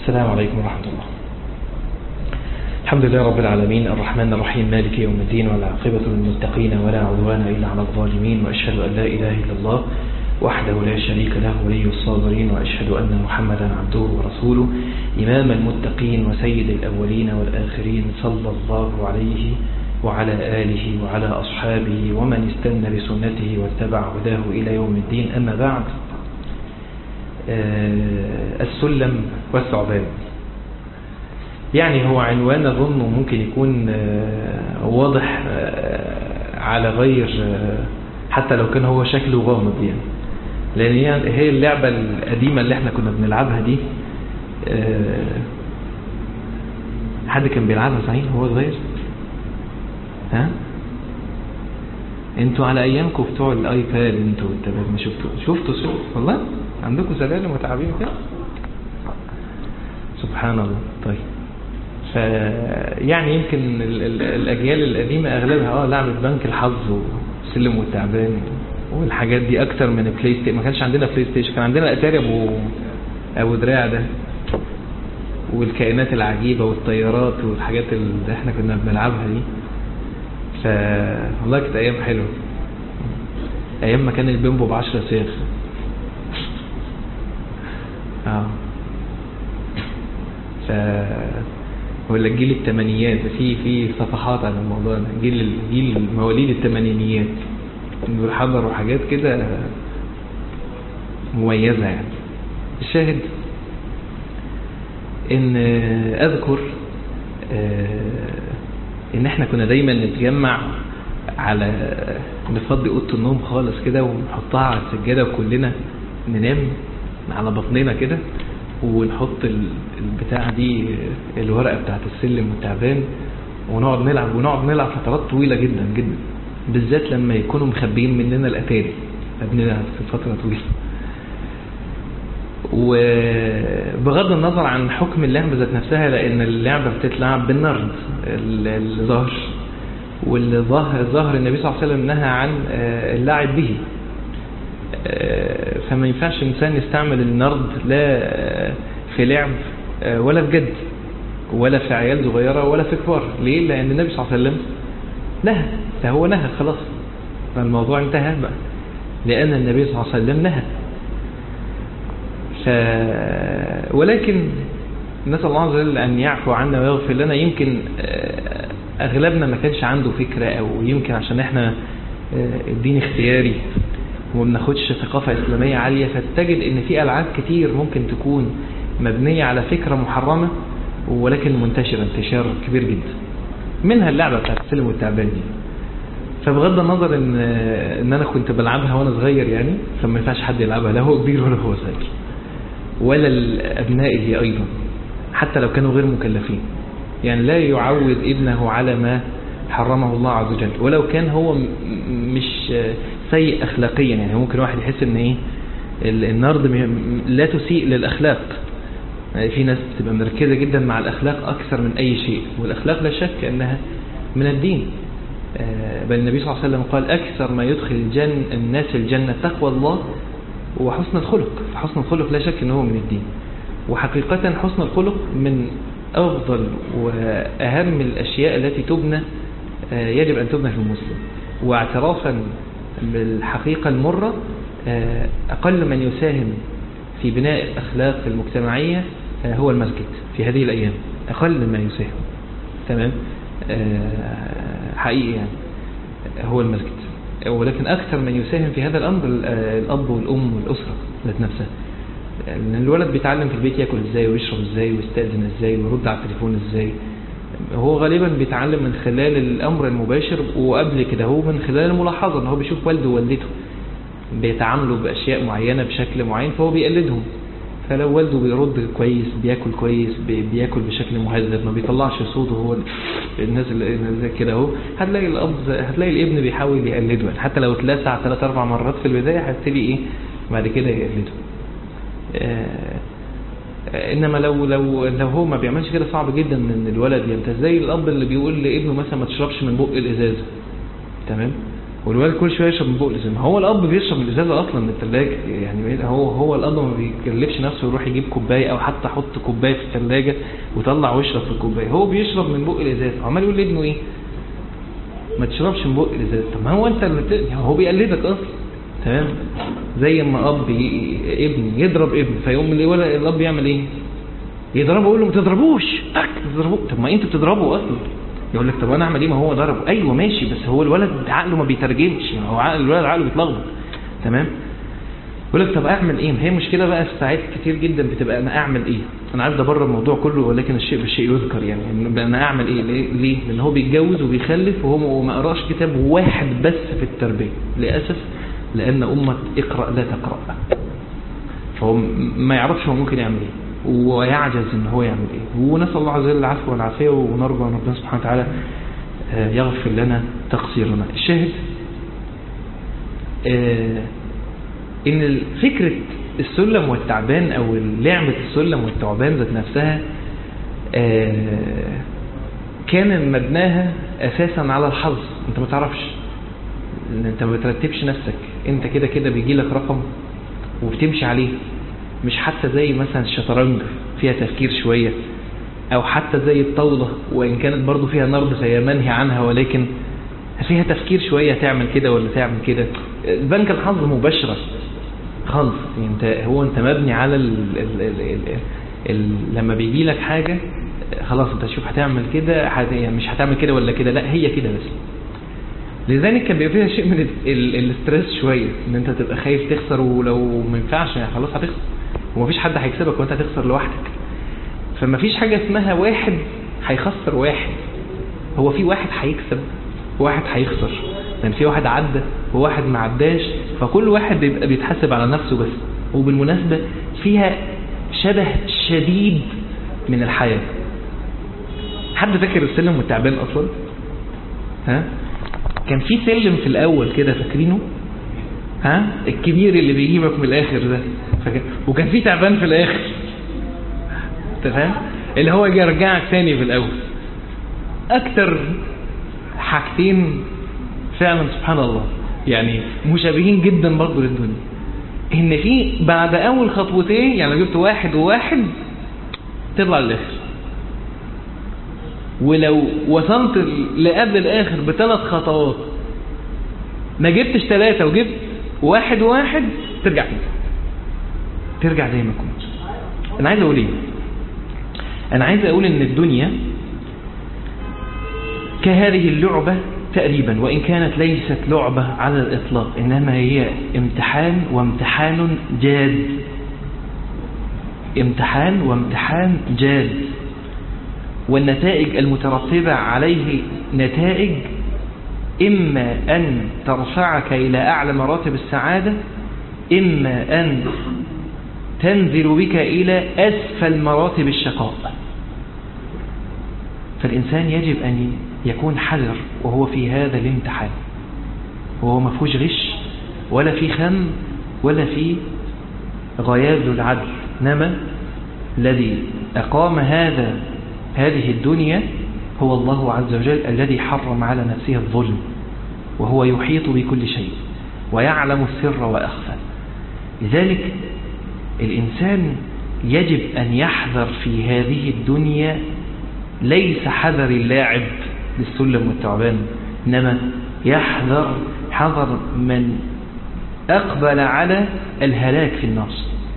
السلام عليكم ورحمة الله الحمد لله رب العالمين الرحمن الرحيم مالك يوم الدين والعاقبة للمتقين ولا عدوان إلا على الظالمين وأشهد أن لا إله إلا الله وحده لا شريك له ولي الصابرين وأشهد أن محمدا عبده ورسوله إمام المتقين وسيد الأولين والآخرين صلى الله عليه وعلى آله وعلى أصحابه ومن استنى بسنته واتبع هداه إلى يوم الدين أما بعد السلم والثعبان يعني هو عنوان أظن ممكن يكون واضح على غير حتى لو كان هو شكله غامض يعني لأن هي اللعبة القديمة اللي احنا كنا بنلعبها دي حد كان بيلعبها صحيح وهو صغير ها انتوا على ايامكم بتوع الايباد انتوا والتباب ما شفتوا شفتوا شفتوا والله عندكم سلالم وتعابين كده سبحان الله طيب ف يعني يمكن ال ال الاجيال القديمه اغلبها اه لعبه بنك الحظ وسلم والتعبان والحاجات دي اكتر من بلاي ستيشن ما كانش عندنا بلاي ستيشن كان عندنا الاتاري ابو ابو دراع ده والكائنات العجيبه والطيارات والحاجات اللي احنا كنا بنلعبها دي ف والله كانت ايام حلوه ايام ما كان البيمبو ب 10 سيخ اه ف ولا جيل الثمانينات في في صفحات على الموضوع ده جيل جيل مواليد الثمانينيات دول حضروا حاجات كده مميزة يعني الشاهد ان اذكر ان احنا كنا دايما نتجمع على نفضي اوضه النوم خالص كده ونحطها على السجاده وكلنا ننام على بطننا كده ونحط البتاع دي الورقه بتاعت السلم والتعبان ونقعد نلعب ونقعد نلعب فترات طويله جدا جدا بالذات لما يكونوا مخبيين مننا الاتاري بنلعب في فتره طويله وبغض النظر عن حكم اللعبة ذات نفسها لأن اللعبة بتتلعب بالنرد الظهر والظهر ظهر النبي صلى الله عليه وسلم نهى عن اللعب به فما ينفعش إنسان يستعمل النرد لا في لعب ولا في جد ولا في عيال صغيرة ولا في كبار ليه؟ لأن النبي صلى الله عليه وسلم نهى فهو نهى خلاص فالموضوع انتهى بقى لأن النبي صلى الله عليه وسلم نهى ف... ولكن نسأل الله عز وجل أن يعفو عنا ويغفر لنا يمكن أغلبنا ما كانش عنده فكرة أو يمكن عشان إحنا الدين اختياري وما بناخدش ثقافة إسلامية عالية فتجد إن في ألعاب كتير ممكن تكون مبنية على فكرة محرمة ولكن منتشرة انتشار كبير جدا منها اللعبة بتاعت السلم والتعبان دي فبغض النظر ان ان انا كنت بلعبها وانا صغير يعني فما ينفعش حد يلعبها لا هو كبير ولا هو صغير ولا لابنائه ايضا حتى لو كانوا غير مكلفين يعني لا يعود ابنه على ما حرمه الله عز وجل ولو كان هو مش سيء اخلاقيا يعني ممكن واحد يحس ان ايه النرد لا تسيء للاخلاق يعني في ناس بتبقى مركزة جدا مع الاخلاق اكثر من اي شيء والاخلاق لا شك انها من الدين بل النبي صلى الله عليه وسلم قال أكثر ما يدخل الجن الناس الجنة تقوى الله وحسن الخلق فحسن الخلق لا شك أنه من الدين وحقيقة حسن الخلق من أفضل وأهم الأشياء التي تبنى يجب أن تبنى في المسلم واعترافا بالحقيقة المرة أقل من يساهم في بناء الأخلاق المجتمعية هو المسجد في هذه الأيام أقل ما يساهم تمام حقيقي يعني هو المسجد ولكن أكثر من يساهم في هذا الأمر الأب والأم والأسرة ذات نفسها لأن الولد بيتعلم في البيت ياكل ازاي ويشرب ازاي ويستأذن ازاي ويرد على التليفون ازاي هو غالبا بيتعلم من خلال الأمر المباشر وقبل كده هو من خلال الملاحظة ان هو بيشوف والده ووالدته بيتعاملوا بأشياء معينة بشكل معين فهو بيقلدهم فلو والده بيرد كويس بياكل كويس بياكل بشكل مهذب ما بيطلعش صوته هو الناس اللي زي كده اهو هتلاقي الاب هتلاقي الابن بيحاول يقلده يعني حتى لو اتلسع ثلاث اربع مرات في البدايه هيبتدي ايه بعد كده يقلده آه انما لو لو لو هو ما بيعملش كده صعب جدا ان الولد ينتهي زي الاب اللي بيقول لابنه مثلا ما تشربش من بق الازازه تمام والولد كل شويه يشرب من بق الازازه هو الاب بيشرب من الازازه اصلا من الثلاجه يعني هو هو الاب ما بيكلفش نفسه يروح يجيب كوبايه او حتى يحط كوبايه في الثلاجه ويطلع ويشرب في الكوبايه هو بيشرب من بق الازازه عمال يقول لابنه ايه ما تشربش من بق الازازه طب ما هو انت اللي بت... يعني هو بيقلدك اصلا تمام زي ما اب ي... ابن يضرب ابن فيقوم الولد الاب يعمل ايه يضربه يقول له ما تضربوش أك تضربوه طب ما انت بتضربه اصلا يقول لك طب انا اعمل ايه ما هو ضربه ايوه ماشي بس هو الولد عقله ما بيترجمش هو عقل الولد عقله بيتلخبط تمام يقول لك طب اعمل ايه ما هي مشكله بقى ساعات كتير جدا بتبقى انا اعمل ايه انا عايز بره الموضوع كله ولكن الشيء بالشيء يذكر يعني انا اعمل ايه ليه, ليه؟ لان هو بيتجوز وبيخلف وهو ما قراش كتاب واحد بس في التربيه للاسف لان امه اقرا لا تقرا فهو ما يعرفش هو ممكن يعمل ايه ويعجز ان هو يعمل ايه ونسال الله عز وجل العفو والعافيه ونرجو ان ربنا سبحانه وتعالى يغفر لنا تقصيرنا الشاهد ان فكره السلم والتعبان او لعبه السلم والتعبان ذات نفسها كان مبناها اساسا على الحظ انت ما تعرفش انت ما بترتبش نفسك انت كده كده بيجي لك رقم وبتمشي عليه مش حتى زي مثلا الشطرنج فيها تفكير شوية او حتى زي الطاولة وان كانت برضو فيها نرد فهي منهي عنها ولكن فيها تفكير شوية تعمل كده ولا تعمل كده بنك الحظ مباشرة خالص يعني انت هو انت مبني على ال ال ال ال ال لما بيجي لك حاجة خلاص انت شوف هتعمل كده يعني مش هتعمل كده ولا كده لا هي كده بس لذلك كان بيبقى فيها شيء من الاسترس شوية ان انت تبقى خايف تخسر ولو ما ينفعش يعني خلاص هتخسر ومفيش حد هيكسبك وانت هتخسر لوحدك فما فيش حاجة اسمها واحد هيخسر واحد هو في واحد هيكسب وواحد هيخسر لان في واحد عدى وواحد ما عداش فكل واحد بيبقى بيتحاسب على نفسه بس وبالمناسبة فيها شبه شديد من الحياة حد فاكر السلم والتعبان اصلا ها كان في سلم في الاول كده فاكرينه ها الكبير اللي بيجيبك من الاخر ده فاكر وكان في تعبان في الاخر تفهم اللي هو يرجعك تاني في الاول اكتر حاجتين فعلا سبحان الله يعني مشابهين جدا برضه للدنيا ان في بعد اول خطوتين يعني لو جبت واحد وواحد تطلع للاخر ولو وصلت لقبل الاخر بثلاث خطوات ما جبتش ثلاثة وجبت واحد واحد ترجع كده ترجع زي ما كنت انا عايز اقول ايه انا عايز اقول ان الدنيا كهذه اللعبة تقريبا وإن كانت ليست لعبة على الإطلاق إنما هي امتحان وامتحان جاد امتحان وامتحان جاد والنتائج المترتبة عليه نتائج إما أن ترفعك إلى أعلى مراتب السعادة إما أن تنزل بك إلى أسفل مراتب الشقاء فالإنسان يجب أن يكون حذر وهو في هذا الامتحان وهو ما فيهوش غش ولا في خم ولا في غياب للعدل إنما الذي أقام هذا هذه الدنيا هو الله عز وجل الذي حرم على نفسه الظلم وهو يحيط بكل شيء ويعلم السر وأخفى لذلك الإنسان يجب أن يحذر في هذه الدنيا ليس حذر اللاعب للسلم والتعبان إنما يحذر حذر من أقبل على الهلاك في النار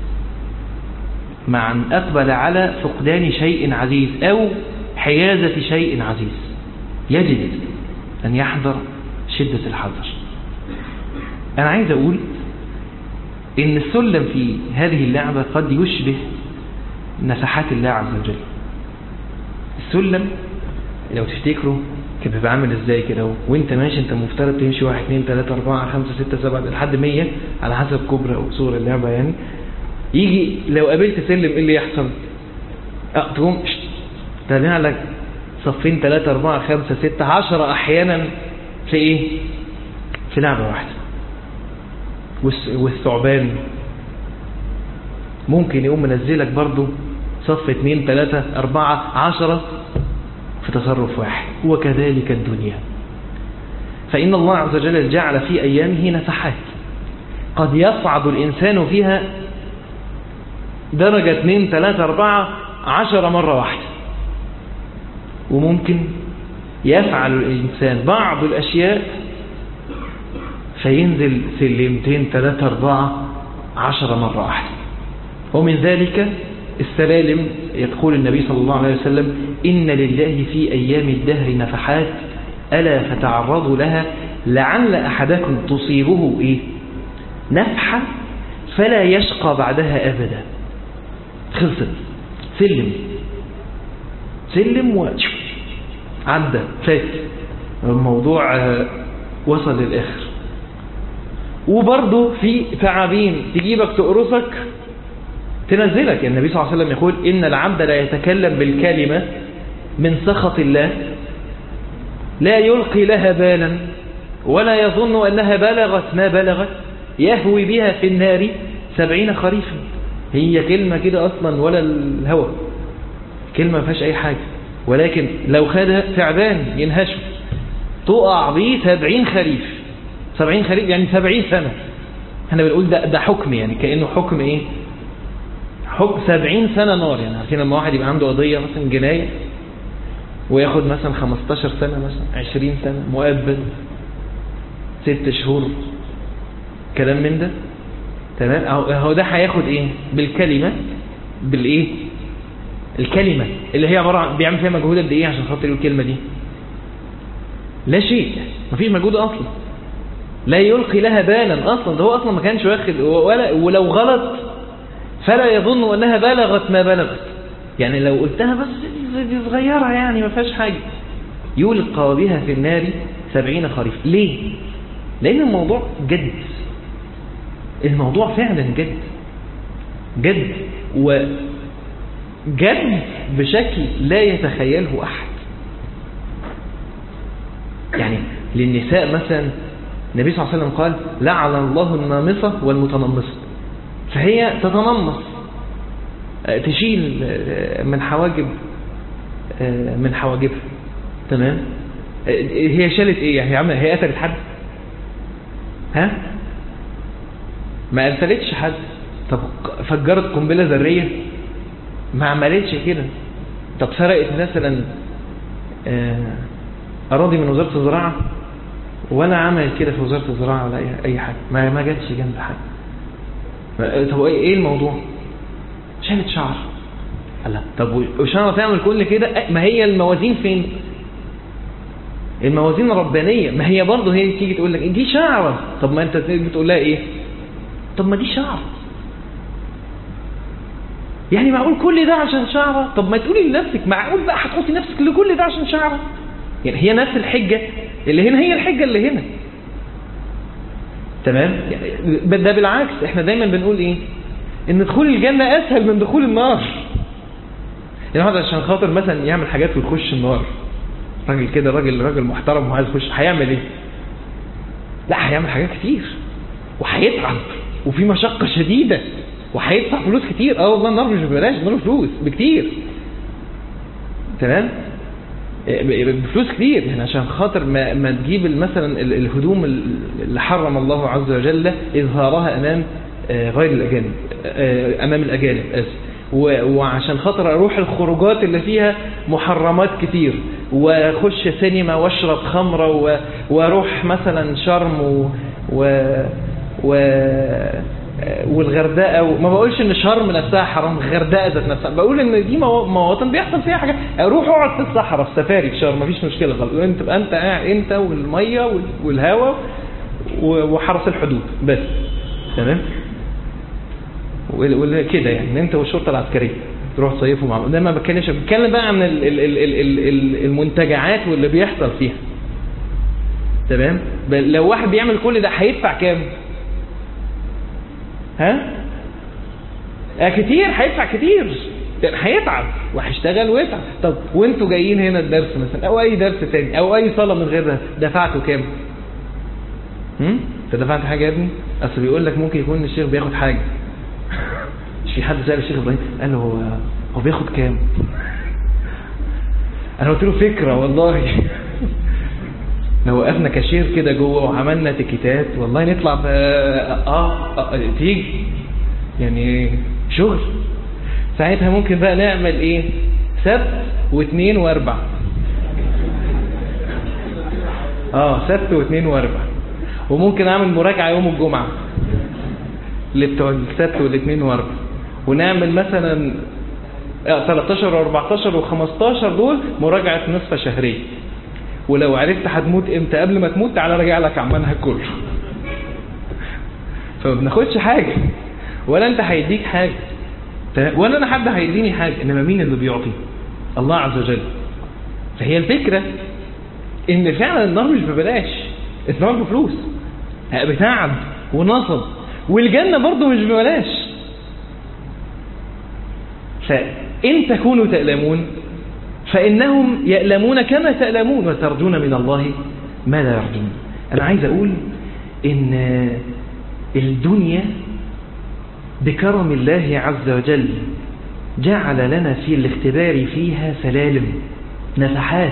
مع أن أقبل على فقدان شيء عزيز أو حيازة شيء عزيز يجب أن يحذر شدة الحذر أنا عايز أقول إن السلم في هذه اللعبة قد يشبه نفحات الله عز وجل السلم لو تفتكروا كان بيبقى عامل ازاي كده وانت ماشي انت مفترض تمشي واحد اثنين ثلاثة اربعة خمسة ستة سبعة لحد مية على حسب كبرى او صور اللعبة يعني يجي لو قابلت سلم ايه اللي يحصل اه تقوم تابع لك صفين ثلاثة اربعة خمسة ستة عشرة احيانا في ايه في لعبة واحدة والثعبان ممكن يقوم منزلك برضو صف اثنين ثلاثة اربعة عشرة في تصرف واحد وكذلك الدنيا فإن الله عز وجل جعل في أيامه نفحات قد يصعد الإنسان فيها درجة 2 3 4 10 مرة واحدة وممكن يفعل الإنسان بعض الأشياء فينزل سلمتين ثلاثة أربعة عشر مرة واحدة ومن ذلك السلالم يقول النبي صلى الله عليه وسلم إن لله في أيام الدهر نفحات ألا فتعرضوا لها لعل أحدكم تصيبه إيه نفحة فلا يشقى بعدها أبدا خلصت سلم سلم و عدى فات الموضوع وصل للآخر وبرضه في تعابين تجيبك تقرصك تنزلك النبي صلى الله عليه وسلم يقول إن العبد لا يتكلم بالكلمة من سخط الله لا يلقي لها بالا ولا يظن أنها بلغت ما بلغت يهوي بها في النار سبعين خريفا هي كلمة كده أصلا ولا الهوى كلمة ما فيهاش أي حاجة ولكن لو خدها تعبان ينهشه تقع بيه سبعين خريف سبعين خريف يعني سبعين سنة احنا بنقول ده, ده حكم يعني كأنه حكم ايه حكم سبعين سنة نار يعني عارفين لما واحد يبقى عنده قضية مثلا جناية وياخد مثلا 15 سنة مثلا 20 سنة مؤبد ست شهور كلام من ده تمام هو ده هياخد ايه بالكلمة بالايه الكلمة اللي هي عبارة عن بيعمل فيها مجهود قد ايه عشان خاطر يقول الكلمة دي لا شيء مفيش مجهود اصلا لا يلقي لها بالا اصلا ده هو اصلا ما كانش واخد ولا ولو غلط فلا يظن انها بلغت ما بلغت يعني لو قلتها بس دي صغيرة يعني ما فيهاش حاجة يلقى بها في النار سبعين خريف ليه لان الموضوع جد الموضوع فعلا جد جد وجد بشكل لا يتخيله احد يعني للنساء مثلا النبي صلى الله عليه وسلم قال لعن الله النامصة والمتنمصة فهي تتنمص تشيل من حواجب من حواجبها تمام هي شالت ايه يعني عمل هي قتلت حد ها ما قتلتش حد طب فجرت قنبله ذريه ما عملتش كده طب سرقت مثلا اراضي من وزاره الزراعه ولا عملت كده في وزاره الزراعه ولا اي حاجه ما ما جاتش جنب حد طب ايه الموضوع شالت شعر لا طب وشعر تعمل كل كده ما هي الموازين فين الموازين الربانية ما هي برضه هي تيجي تقول لك دي شعرة طب ما انت بتقول لها ايه طب ما دي شعر يعني معقول كل ده عشان شعرة طب ما تقولي لنفسك معقول بقى هتحطي نفسك لكل ده عشان شعرة يعني هي نفس الحجة اللي هنا هي الحجة اللي هنا تمام يعني ده بالعكس احنا دايما بنقول ايه ان دخول الجنة اسهل من دخول النار يعني واحد عشان خاطر مثلا يعمل حاجات ويخش النار راجل كده راجل راجل محترم وعايز يخش هيعمل ايه لا هيعمل حاجات كتير وهيتعب وفي مشقة شديدة وهيدفع فلوس كتير اه والله النار مش ببلاش النار فلوس بكتير تمام بفلوس كتير يعني عشان خاطر ما, ما تجيب مثلا الهدوم اللي حرم الله عز وجل إظهارها أمام غير الأجانب أمام الأجانب أسف وعشان خاطر أروح الخروجات اللي فيها محرمات كتير وأخش سينما وأشرب خمرة وأروح مثلا شرم و, و, و والغردقه ما بقولش ان شرم نفسها حرام الغردقه ذات نفسها بقول ان دي مواطن بيحصل فيها حاجات روح اقعد في الصحراء في سفاري في شرم مفيش مشكله خالص انت تبقى انت قاعد انت والميه والهواء وحرس الحدود بس تمام كده يعني انت والشرطه العسكريه تروح تصيفوا مع ده ما بتكلمش بتكلم بقى عن المنتجعات واللي بيحصل فيها تمام لو واحد بيعمل كل ده هيدفع كام ها آه كتير هيدفع كتير هيتعب وهيشتغل ويتعب طب وانتوا جايين هنا الدرس مثلا او اي درس تاني او اي صلاه من غير ده دفعتوا كام هم انت دفعت حاجه يا ابني اصل بيقول لك ممكن يكون الشيخ بياخد حاجه مش في حد سال الشيخ ابراهيم قال له هو هو بياخد كام انا قلت له فكره والله لو وقفنا كاشير كده جوه وعملنا تيكيتات والله نطلع ب آه, اه تيجي يعني شغل ساعتها ممكن بقى نعمل ايه سبت واثنين واربع اه سبت واثنين واربع وممكن اعمل مراجعة يوم الجمعة اللي بتوع السبت والاثنين واربع ونعمل مثلا 13 و14 و15 دول مراجعة نصف شهرية ولو عرفت هتموت امتى قبل ما تموت تعالى راجع لك على المنهج كله فما بناخدش حاجة ولا انت هيديك حاجة ولا انا حد هيديني حاجة انما مين اللي بيعطي الله عز وجل فهي الفكرة ان فعلا النار مش ببلاش النار بفلوس بتعب ونصب والجنة برضو مش ببلاش فإن تكونوا تألمون فإنهم يألمون كما تألمون وترجون من الله ما لا يرجون أنا عايز أقول إن الدنيا بكرم الله عز وجل جعل لنا في الاختبار فيها سلالم نفحات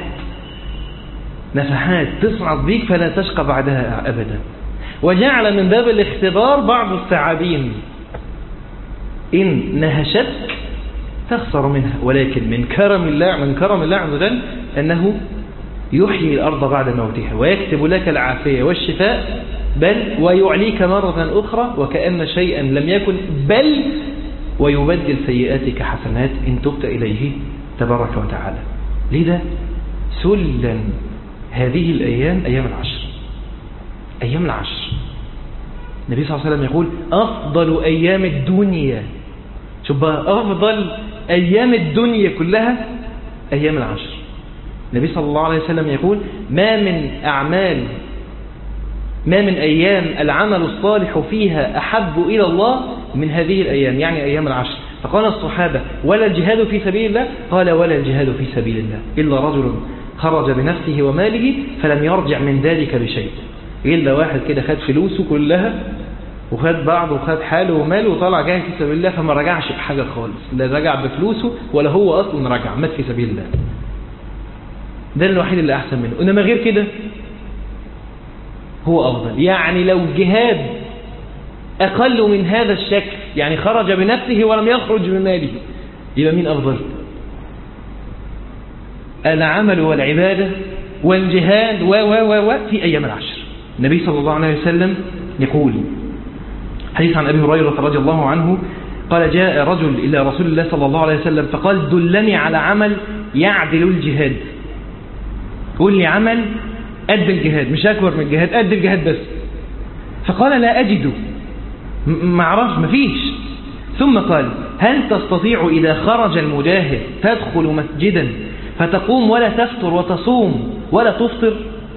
نفحات تصعد بيك فلا تشقى بعدها أبدا وجعل من باب الاختبار بعض الثعابين إن نهشتك تخسر منها ولكن من كرم الله من كرم الله عز وجل أنه يحيي الأرض بعد موتها ويكتب لك العافية والشفاء بل ويعليك مرة أخرى وكأن شيئا لم يكن بل ويبدل سيئاتك حسنات إن تبت إليه تبارك وتعالى لذا سلا هذه الأيام أيام العشر أيام العشر النبي صلى الله عليه وسلم يقول أفضل أيام الدنيا شوف بقى أفضل أيام الدنيا كلها أيام العشر النبي صلى الله عليه وسلم يقول ما من أعمال ما من أيام العمل الصالح فيها أحب إلى الله من هذه الأيام يعني أيام العشر فقال الصحابة ولا الجهاد في سبيل الله قال ولا الجهاد في سبيل الله إلا رجل خرج بنفسه وماله فلم يرجع من ذلك بشيء إلا واحد كده خد فلوسه كلها وخد بعضه وخد حاله وماله وطلع جاهد في سبيل الله فما رجعش بحاجة خالص لا رجع بفلوسه ولا هو أصلا رجع مات في سبيل الله ده الوحيد اللي أحسن منه إنما غير كده هو أفضل يعني لو جهاد أقل من هذا الشكل يعني خرج بنفسه ولم يخرج بماله يبقى مين أفضل العمل والعبادة والجهاد و و و و في أيام العشر النبي صلى الله عليه وسلم يقول حديث عن أبي هريرة رضي الله عنه قال جاء رجل إلى رسول الله صلى الله عليه وسلم فقال دلني على عمل يعدل الجهاد قول لي عمل قد الجهاد مش أكبر من الجهاد قد الجهاد بس فقال لا أجد ما اعرفش مفيش ثم قال هل تستطيع إذا خرج المجاهد تدخل مسجدا فتقوم ولا تفطر وتصوم ولا تفطر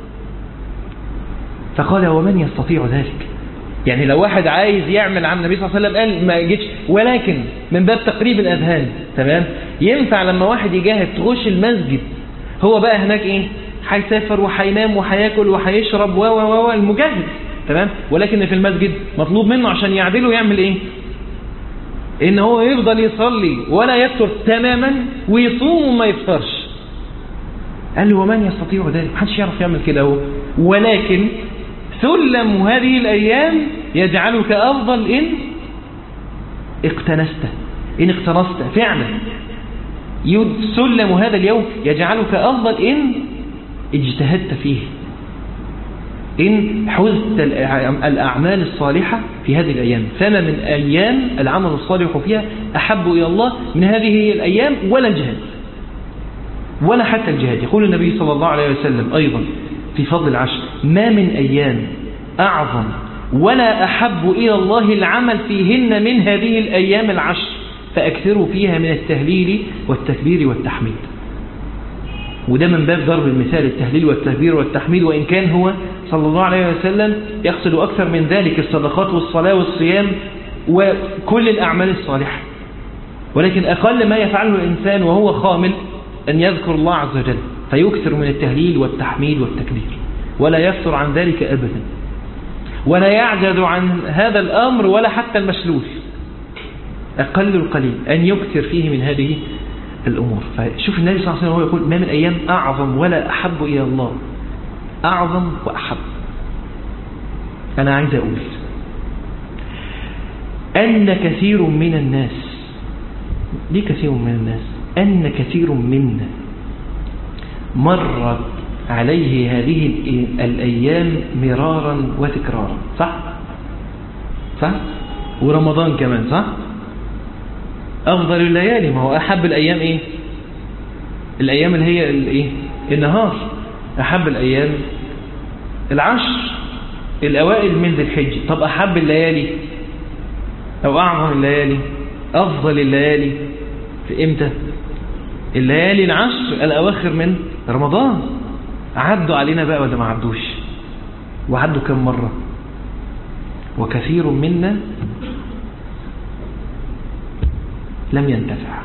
فقال ومن يستطيع ذلك يعني لو واحد عايز يعمل عن النبي صلى الله عليه وسلم قال ما يجيش ولكن من باب تقريب الأذهان تمام ينفع لما واحد يجاهد تخش المسجد هو بقى هناك ايه هيسافر وهينام وهياكل وهيشرب و و و المجاهد تمام ولكن في المسجد مطلوب منه عشان يعدله يعمل ايه ان هو يفضل يصلي ولا يفطر تماما ويصوم وما يفطرش قال له ومن يستطيع ذلك محدش يعرف يعمل كده هو ولكن سلم هذه الأيام يجعلك أفضل إن اقتنست إن اقتنست فعلا سلم هذا اليوم يجعلك أفضل إن اجتهدت فيه إن حزت الأعمال الصالحة في هذه الأيام فما من أيام العمل الصالح فيها أحب إلى الله من هذه الأيام ولا الجهاد ولا حتى الجهاد يقول النبي صلى الله عليه وسلم أيضا في فضل العشر ما من أيام أعظم ولا أحب إلى الله العمل فيهن من هذه الأيام العشر فأكثروا فيها من التهليل والتكبير والتحميد وده من باب ضرب المثال التهليل والتكبير والتحميد وإن كان هو صلى الله عليه وسلم يقصد أكثر من ذلك الصدقات والصلاة والصيام وكل الأعمال الصالحة ولكن أقل ما يفعله الإنسان وهو خامل أن يذكر الله عز وجل فيكثر من التهليل والتحميد والتكبير ولا يفتر عن ذلك أبدا ولا يعجز عن هذا الأمر ولا حتى المشلول أقل القليل أن يكثر فيه من هذه الأمور فشوف النبي صلى الله عليه وسلم هو يقول ما من أيام أعظم ولا أحب إلى الله أعظم وأحب أنا عايز أقول أن كثير من الناس ليه كثير من الناس أن كثير منا مرت عليه هذه الأيام مرارا وتكرارا صح؟ صح؟ ورمضان كمان صح؟ أفضل الليالي ما هو أحب الأيام إيه؟ الأيام اللي هي الإيه؟ النهار أحب الأيام العشر الأوائل من ذي الحج طب أحب الليالي أو أعظم الليالي أفضل الليالي في إمتى الليالي العشر الأواخر من رمضان عدوا علينا بقى ولا ما عدوش وعدوا كم مرة وكثير منا لم ينتفع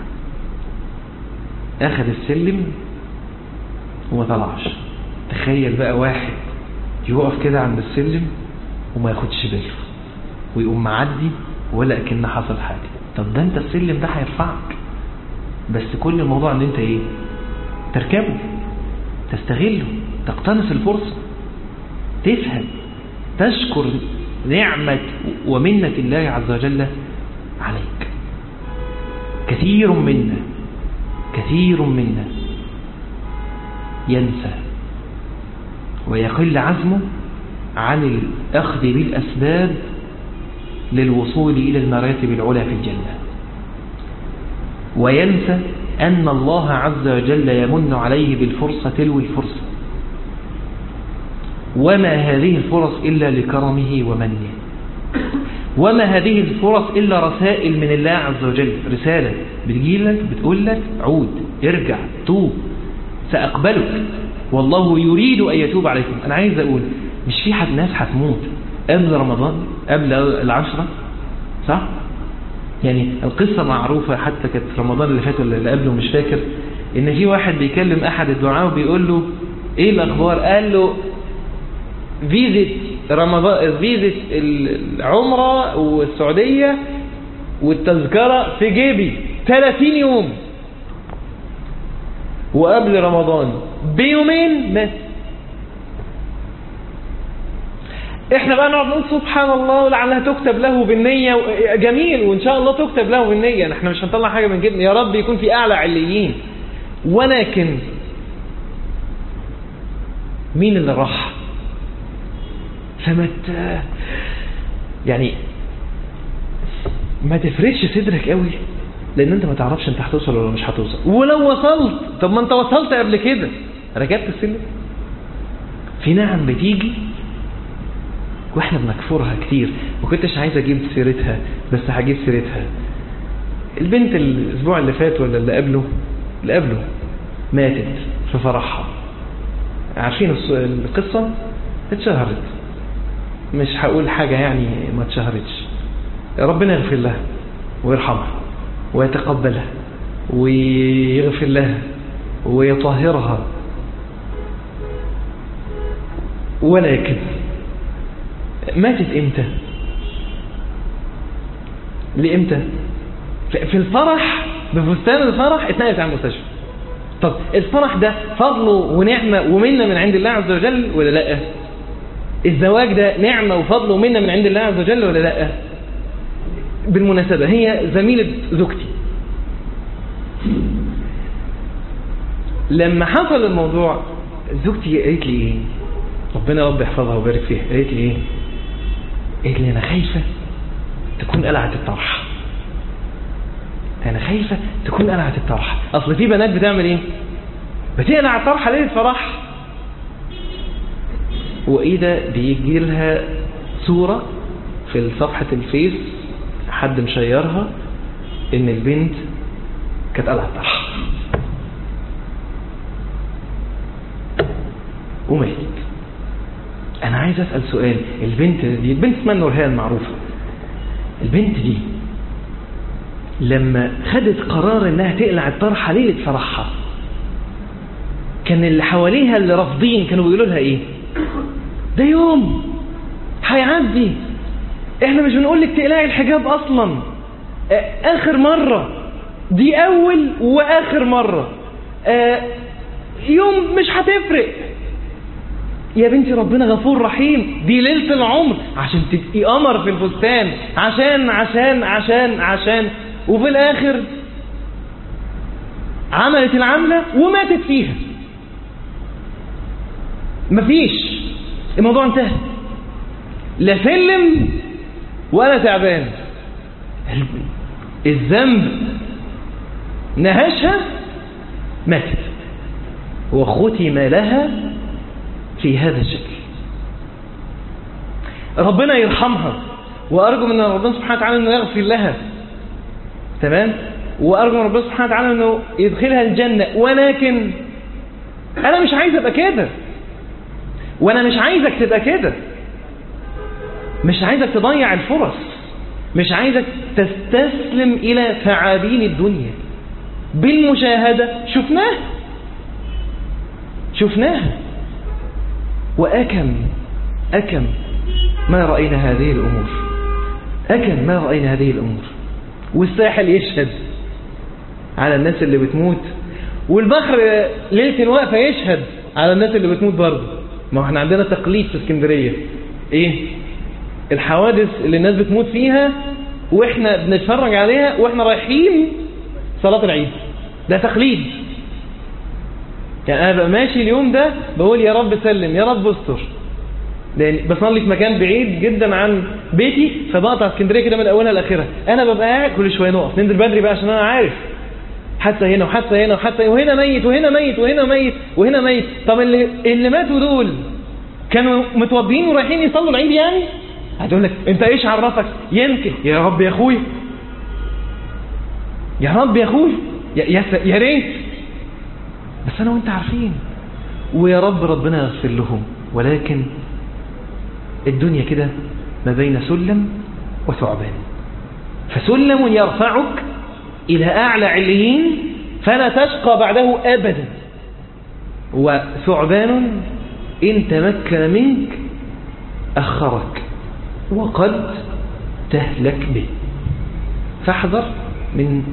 أخذ السلم وما طلعش تخيل بقى واحد يقف كده عند السلم وما ياخدش باله ويقوم معدي ولا كأن حصل حاجة طب ده انت السلم ده هيرفعك بس كل الموضوع ان انت ايه تركبه تستغله تقتنص الفرصة تفهم تشكر نعمة ومنة الله عز وجل عليك كثير منا كثير منا ينسى ويقل عزمه عن الأخذ بالأسباب للوصول إلى المراتب العلى في الجنة وينسى أن الله عز وجل يمن عليه بالفرصة تلو الفرصة وما هذه الفرص إلا لكرمه ومنه وما هذه الفرص إلا رسائل من الله عز وجل رسالة بتجيلك بتقول لك عود ارجع توب سأقبلك والله يريد أن يتوب عليكم أنا عايز أقول مش في حد ناس هتموت قبل رمضان قبل العشرة صح يعني القصة معروفة حتى كانت رمضان اللي فات ولا اللي قبله مش فاكر ان في واحد بيكلم احد الدعاء وبيقول له ايه الاخبار قال له فيزة رمضان فيزة العمرة والسعودية والتذكرة في جيبي 30 يوم وقبل رمضان بيومين مات احنا بقى نقعد نقول سبحان الله ولعلها تكتب له بالنية جميل وان شاء الله تكتب له بالنية احنا مش هنطلع حاجة من جبنا يا رب يكون في اعلى عليين ولكن مين اللي راح فما يعني ما تفرش صدرك قوي لان انت ما تعرفش انت هتوصل ولا مش هتوصل ولو وصلت طب ما انت وصلت قبل كده ركبت السلم في نعم بتيجي واحنا بنكفرها كتير ما كنتش عايز اجيب سيرتها بس هجيب سيرتها البنت الاسبوع اللي فات ولا اللي قبله اللي قبله ماتت في فرحها عارفين القصة اتشهرت مش هقول حاجة يعني ما اتشهرتش ربنا يغفر لها ويرحمها ويتقبلها ويغفر لها ويطهرها ولكن ماتت امتى لامتى في الفرح بفستان الفرح اتنقلت على المستشفى طب الفرح ده فضله ونعمة ومنة من عند الله عز وجل ولا لا الزواج ده نعمة وفضل ومنة من عند الله عز وجل ولا لا بالمناسبة هي زميلة زوجتي لما حصل الموضوع زوجتي قالت لي ايه ربنا رب يحفظها ويبارك فيها قالت لي ايه قالت لي انا خايفة تكون قلعت الطرح انا خايفة تكون قلعت الطرح اصل في بنات بتعمل ايه بتقلع الطرحة ليلة فرح واذا بيجي لها صورة في صفحة الفيس حد مشيرها ان البنت كانت قلعت الطرح وماتت انا عايز اسأل سؤال البنت دي البنت اسمها نورهان معروفة البنت دي لما خدت قرار انها تقلع الطرحة ليلة فرحها كان اللي حواليها اللي رافضين كانوا بيقولوا لها ايه ده يوم هيعدي احنا مش بنقول لك تقلعي الحجاب اصلا اخر مرة دي اول واخر مرة اه يوم مش هتفرق يا بنتي ربنا غفور رحيم دي ليلة العمر عشان تبقي قمر في الفستان عشان عشان عشان عشان وفي الآخر عملت العملة وماتت فيها مفيش الموضوع انتهى لا سلم ولا تعبان الذنب نهشها ماتت وختم لها في هذا الشكل ربنا يرحمها وأرجو من ربنا سبحانه وتعالى أنه يغفر لها تمام وأرجو من ربنا سبحانه وتعالى أنه يدخلها الجنة ولكن أنا مش عايز أبقى كده وأنا مش عايزك تبقى كده مش عايزك تضيع الفرص مش عايزك تستسلم إلى ثعابين الدنيا بالمشاهدة شفناه شفناها وأكم أكم ما رأينا هذه الأمور أكم ما رأينا هذه الأمور والساحل يشهد على الناس اللي بتموت والبحر ليلة الوقفة يشهد على الناس اللي بتموت برضه ما احنا عندنا تقليد في اسكندرية ايه الحوادث اللي الناس بتموت فيها واحنا بنتفرج عليها واحنا رايحين صلاة العيد ده تقليد يعني انا بقى ماشي اليوم ده بقول يا رب سلم يا رب استر لان بصلي في مكان بعيد جدا عن بيتي فبقطع اسكندريه كده من اولها لاخرها انا ببقى قاعد كل شويه نقف ننزل بدري بقى عشان انا عارف حتى هنا وحتى هنا وحتى وهنا ميت وهنا ميت وهنا ميت وهنا ميت طب اللي اللي ماتوا دول كانوا متوضين ورايحين يصلوا العيد يعني هتقول لك انت ايش عرفك يمكن يا رب يا اخوي يا رب يا اخوي يا يا, يا ريت بس انا وانت عارفين ويا رب ربنا يغفر لهم ولكن الدنيا كده ما بين سلم وثعبان فسلم يرفعك إلى أعلى عليين فلا تشقى بعده أبدا وثعبان إن تمكن منك أخرك وقد تهلك به فاحذر من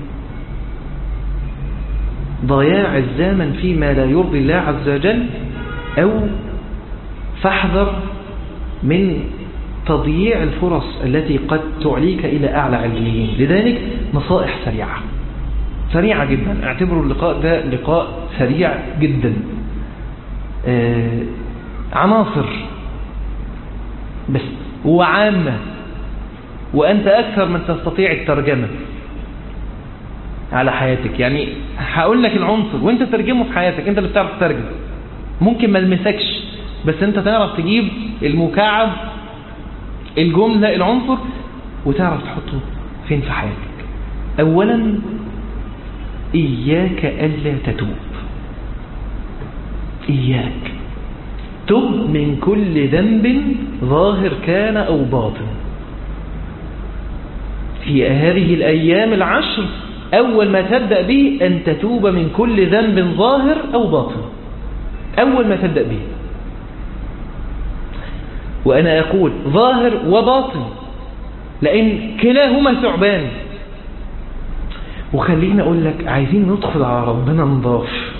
ضياع الزمن فيما لا يرضي الله عز وجل أو فاحذر من تضييع الفرص التي قد تعليك إلى أعلى عليين لذلك نصائح سريعة سريعة جدا اعتبروا اللقاء ده لقاء سريع جدا آه عناصر بس وعامة وأنت أكثر من تستطيع الترجمة على حياتك يعني هقول لك العنصر وانت ترجمه في حياتك انت اللي بتعرف تترجم ممكن ما المسكش بس انت تعرف تجيب المكعب الجملة العنصر وتعرف تحطه فين في حياتك اولا اياك الا تتوب اياك تب من كل ذنب ظاهر كان او باطن في هذه الايام العشر أول ما تبدأ به أن تتوب من كل ذنب ظاهر أو باطن أول ما تبدأ به وأنا أقول ظاهر وباطن لأن كلاهما ثعبان وخليني أقول لك عايزين ندخل على ربنا نضاف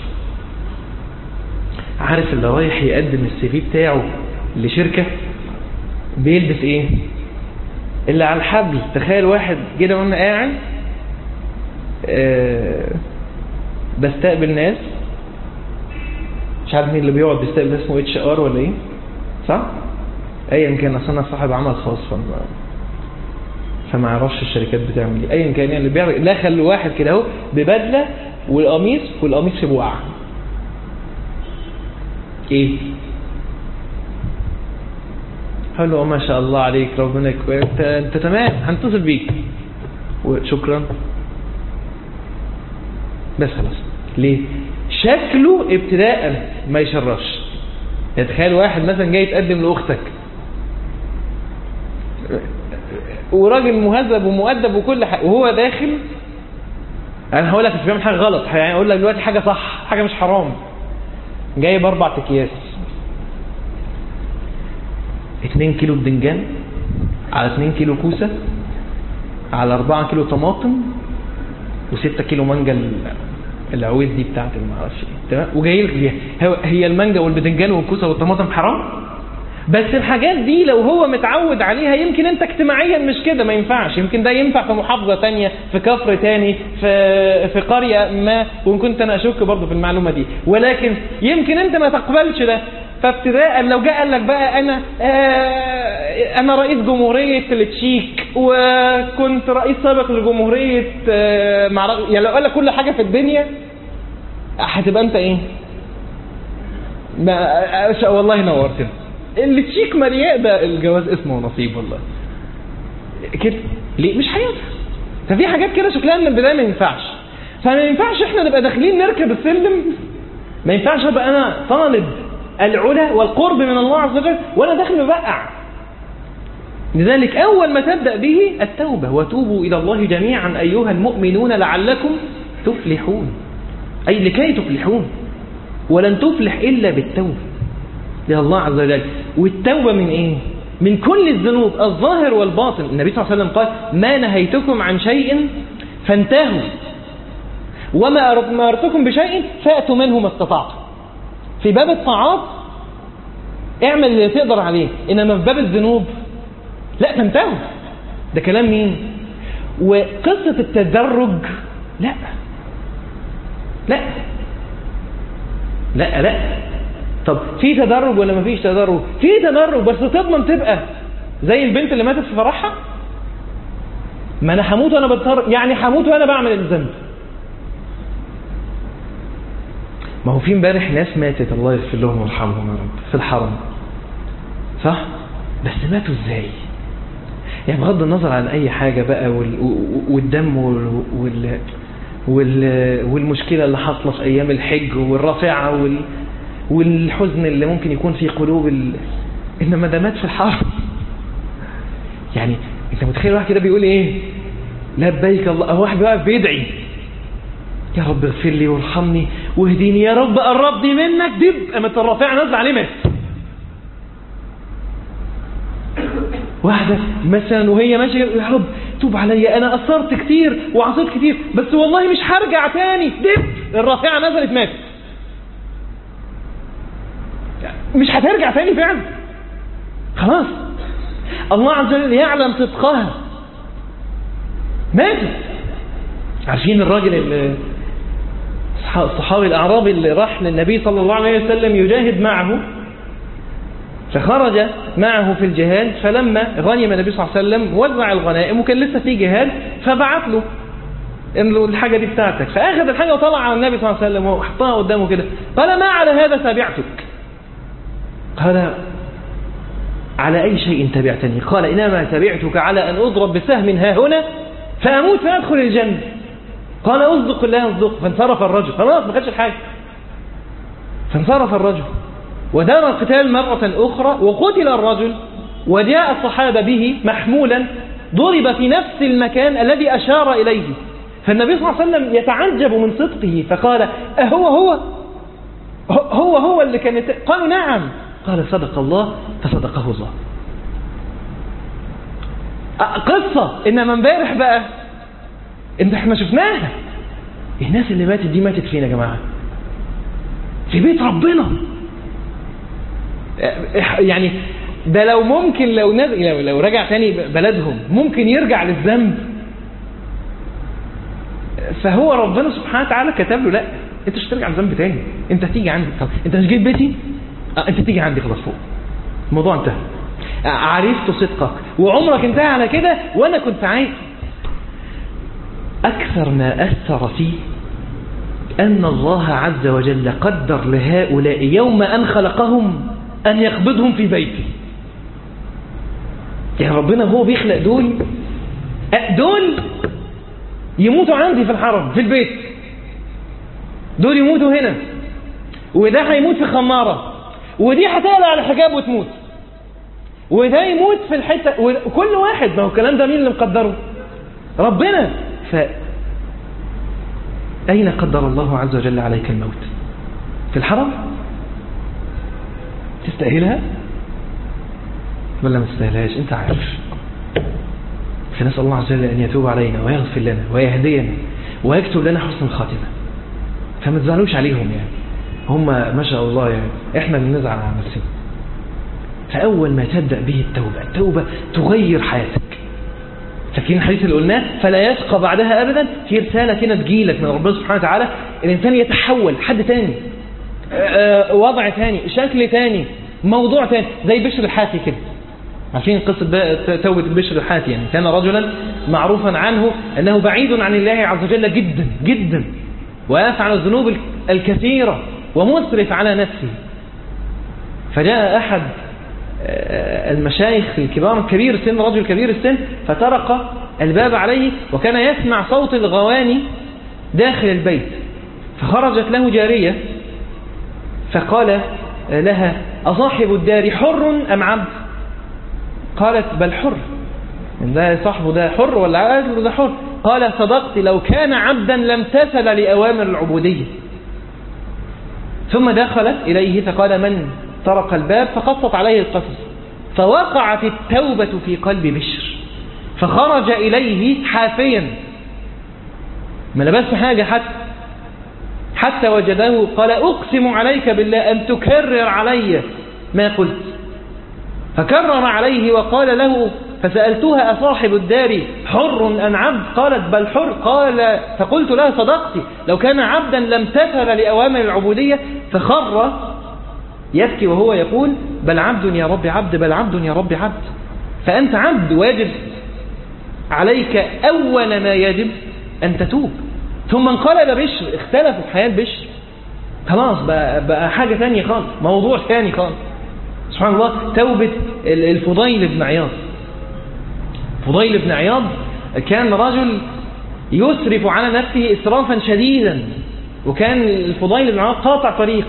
عارف اللي رايح يقدم السي في بتاعه لشركة بيلبس ايه اللي على الحبل تخيل واحد كده وانا قاعد أه بستقبل ناس مش عارف مين اللي بيقعد بيستقبل اسمه اتش ار ولا ايه صح ايا كان اصل انا صاحب عمل خاص فما فما اعرفش الشركات بتعمل ايه ايا كان يعني اللي بيعمل لا خلوا واحد كده اهو ببدله والقميص والقميص في بوعه ايه حلو ما شاء الله عليك ربنا يكرمك انت انت تمام هنتصل بيك وشكرا بس خلاص ليه شكله ابتداء ما يشرفش تخيل واحد مثلا جاي يتقدم لاختك وراجل مهذب ومؤدب وكل حاجه وهو داخل انا هقول لك مش بيعمل حاجه غلط يعني اقول لك دلوقتي حاجه صح حاجه مش حرام جايب اربع اكياس 2 كيلو بدنجان على 2 كيلو كوسه على 4 كيلو طماطم و6 كيلو مانجا العويز دي بتاعتي ما اعرفش ايه تمام وجاي لك بيها هو- هي المانجا والبتنجان والكوسه والطماطم حرام بس الحاجات دي لو هو متعود عليها يمكن انت اجتماعيا مش كده ما ينفعش يمكن ده ينفع في محافظة تانية في كفر تاني في في قرية ما وان كنت انا اشك برضه في المعلومة دي ولكن يمكن انت ما تقبلش ده فابتداء لو جاء قال لك بقى انا آه انا رئيس جمهورية التشيك وكنت رئيس سابق لجمهورية آه معرفش يعني لو قال لك كل حاجة في الدنيا هتبقى انت ايه؟ ما أش- والله نورتنا اللي تشيك مرياء ده الجواز اسمه نصيب والله كده ليه مش هينفع ففي حاجات كده شكلها من البدايه ما ينفعش فما ينفعش احنا نبقى داخلين نركب السلم ما ينفعش ابقى انا طالب العلا والقرب من الله عز وجل وانا داخل مبقع لذلك اول ما تبدا به التوبه وتوبوا الى الله جميعا ايها المؤمنون لعلكم تفلحون اي لكي تفلحون ولن تفلح إلا بالتوبة إلى الله عز وجل والتوبة من إيه؟ من كل الذنوب الظاهر والباطن النبي صلى الله عليه وسلم قال ما نهيتكم عن شيء فانتهوا وما أر- ما أردتكم بشيء فأتوا منه ما استطعتم في باب الطاعات اعمل اللي تقدر عليه إنما في باب الذنوب لا تنتهوا ده كلام مين وقصة التدرج لا لا لا لا طب في تدرج ولا مفيش تدرج في تدرج بس تضمن تبقى زي البنت اللي ماتت في فرحها ما انا هموت وانا بضطر يعني هموت وانا بعمل الذنب ما هو في امبارح ناس ماتت الله يغفر لهم ويرحمهم يا رب في الحرم صح بس ماتوا ازاي يعني بغض النظر عن اي حاجه بقى وال... والدم وال... وال... وال... والمشكله اللي حاصله في ايام الحج والرافعه وال... والحزن اللي ممكن يكون في قلوب ال... انما ده مات في الحرم يعني انت متخيل واحد كده بيقول ايه لبيك الله او واحد واقف بيدعي يا رب اغفر لي وارحمني واهديني يا رب قربني منك دب قامت الرافعه نازله عليه مات واحدة مثلا وهي ماشية يا رب توب عليا أنا قصرت كتير وعصيت كتير بس والله مش هرجع تاني دب الرافعة نزلت ماتت مش هترجع تاني فعلا خلاص الله عز وجل يعلم صدقها ماتت عارفين الراجل اللي الصحابي الأعرابي اللي راح للنبي صلى الله عليه وسلم يجاهد معه فخرج معه في الجهاد فلما غنم النبي صلى الله عليه وسلم وزع الغنائم وكان لسه في جهاد فبعت له انه الحاجه دي بتاعتك فاخذ الحاجه وطلع على النبي صلى الله عليه وسلم وحطها قدامه كده قال ما على هذا تابعتك قال على اي شيء تبعتني قال انما تبعتك على ان اضرب بسهم ها هنا فاموت فادخل الجنه قال اصدق الله اصدق فانصرف الرجل خلاص ما خدش الحاجه فانصرف الرجل ودار القتال مرة أخرى وقتل الرجل وجاء الصحابة به محمولا ضرب في نفس المكان الذي أشار إليه فالنبي صلى الله عليه وسلم يتعجب من صدقه فقال أهو هو هو هو اللي كان يت... قالوا نعم قال صدق الله فصدقه الله قصة إنما امبارح بقى انت احنا شفناها الناس اللي ماتت دي ماتت فين يا جماعة في بيت ربنا يعني ده لو ممكن لو نزل لو, لو رجع تاني بلدهم ممكن يرجع للذنب فهو ربنا سبحانه وتعالى كتب له لا انت مش هترجع للذنب تاني انت هتيجي عندي طب انت مش جيت بيتي اه انت تيجي عندي خلاص فوق الموضوع انتهى عرفت صدقك وعمرك انتهى على كده وانا كنت عايز اكثر ما اثر فيه ان الله عز وجل قدر لهؤلاء يوم ان خلقهم أن يقبضهم في بيته يعني ربنا هو بيخلق دول دول يموتوا عندي في الحرم في البيت دول يموتوا هنا وده هيموت في خمارة ودي هتقلع الحجاب وتموت وده يموت في الحتة وكل واحد ما هو الكلام ده مين اللي مقدره ربنا ف أين قدر الله عز وجل عليك الموت في الحرم تستاهلها ولا ما تستاهلهاش انت عارف فنسأل الله عز وجل أن يتوب علينا ويغفر لنا ويهدينا ويكتب لنا حسن الخاتمة فما تزعلوش عليهم يعني هم ما شاء الله يعني احنا اللي نزعل على نفسنا فأول ما تبدأ به التوبة التوبة تغير حياتك فاكرين الحديث اللي قلناه فلا يشقى بعدها أبدا في رسالة كده تجيلك من ربنا سبحانه وتعالى الإنسان يتحول حد تاني وضع تاني شكل تاني موضوع تاني زي بشر الحافي كده عارفين قصة توبة بشر الحافي يعني كان رجلا معروفا عنه أنه بعيد عن الله عز وجل جدا جدا ويفعل الذنوب الكثيرة ومسرف على نفسه فجاء أحد المشايخ الكبار كبير السن رجل كبير السن فطرق الباب عليه وكان يسمع صوت الغواني داخل البيت فخرجت له جارية فقال لها أصاحب الدار حر أم عبد قالت بل حر ده صاحبه ده حر ولا عبد ده حر قال صدقت لو كان عبدا لم تسل لأوامر العبودية ثم دخلت إليه فقال من طرق الباب فقصت عليه القصص فوقعت التوبة في قلب بشر فخرج إليه حافيا ما لبس حاجة حتى حتى وجده قال أقسم عليك بالله أن تكرر علي ما قلت فكرر عليه وقال له فسألتها أصاحب الدار حر أم عبد قالت بل حر قال فقلت لها صدقت لو كان عبدا لم تفل لأوامر العبودية فخر يبكي وهو يقول بل عبد يا رب عبد بل عبد يا رب عبد فأنت عبد واجب عليك أول ما يجب أن تتوب ثم انقلب بشر اختلفوا في حياة بشر خلاص بقى, بقى حاجة ثانية خالص موضوع ثاني خالص سبحان الله توبة الفضيل بن عياض فضيل بن عياض كان رجل يسرف على نفسه إسرافا شديدا وكان الفضيل بن عياض قاطع طريق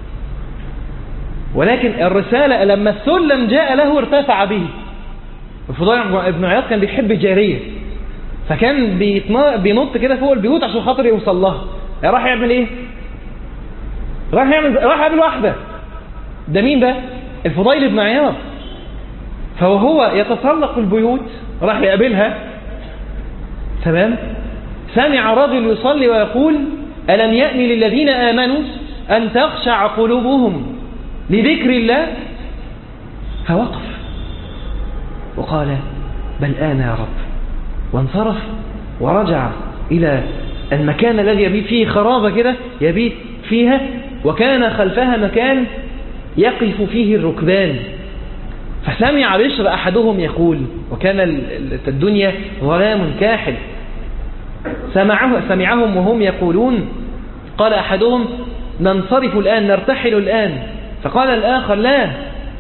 ولكن الرسالة لما السلم جاء له ارتفع به الفضيل بن عياض كان بيحب الجارية فكان بينط كده فوق البيوت عشان خاطر يوصل لها راح يعمل ايه راح يعمل راح يقابل واحدة ده مين ده الفضيل بن عياض فوهو يتسلق البيوت راح يقابلها تمام سمع رجل يصلي ويقول ألم يأن للذين آمنوا أن تخشع قلوبهم لذكر الله فوقف وقال بل آن يا رب وانصرف ورجع إلى المكان الذي يبيت فيه خرابة كده يبيت فيها وكان خلفها مكان يقف فيه الركبان فسمع بشر أحدهم يقول وكان الدنيا ظلام كاحل سمعه سمعهم وهم يقولون قال أحدهم ننصرف الآن نرتحل الآن فقال الآخر لا,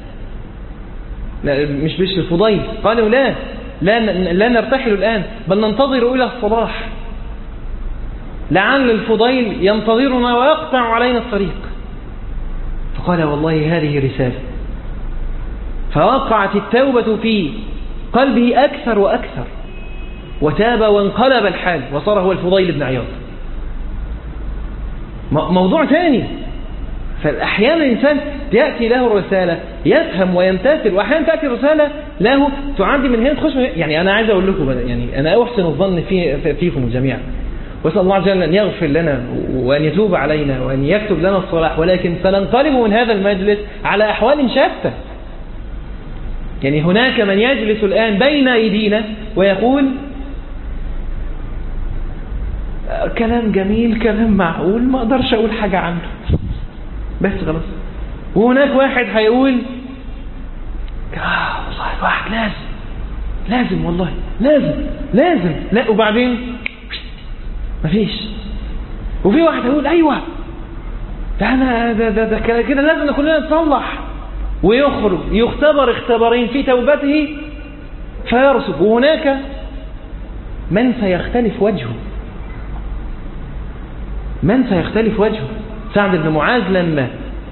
لا مش بشر الفضيل قالوا لا لا, لا نرتحل الآن بل ننتظر إلى الصباح لعل الفضيل ينتظرنا ويقطع علينا الطريق فقال والله هذه رسالة فوقعت التوبة في قلبه أكثر وأكثر وتاب وانقلب الحال وصار هو الفضيل بن عياض موضوع ثاني فأحيانا الإنسان يأتي له رسالة يفهم ويمتثل وأحيانا تأتي رسالة له تعدي من هنا تخش من يعني أنا عايز أقول لكم يعني أنا أحسن الظن في فيكم جميعا واسأل الله عز وجل أن يغفر لنا وأن يتوب علينا وأن يكتب لنا الصلاح ولكن سننقلب من هذا المجلس على أحوال شتى يعني هناك من يجلس الآن بين أيدينا ويقول كلام جميل كلام معقول ما أقدرش أقول حاجة عنه بس خلاص وهناك واحد هيقول آه والله الواحد لازم لازم والله لازم لازم لا وبعدين مفيش وفي واحد هيقول ايوه ده انا ده ده, ده كده لازم كلنا نتصلح ويخرج يختبر اختبارين في توبته فيرسب وهناك من سيختلف وجهه من سيختلف وجهه سعد بن معاذ لما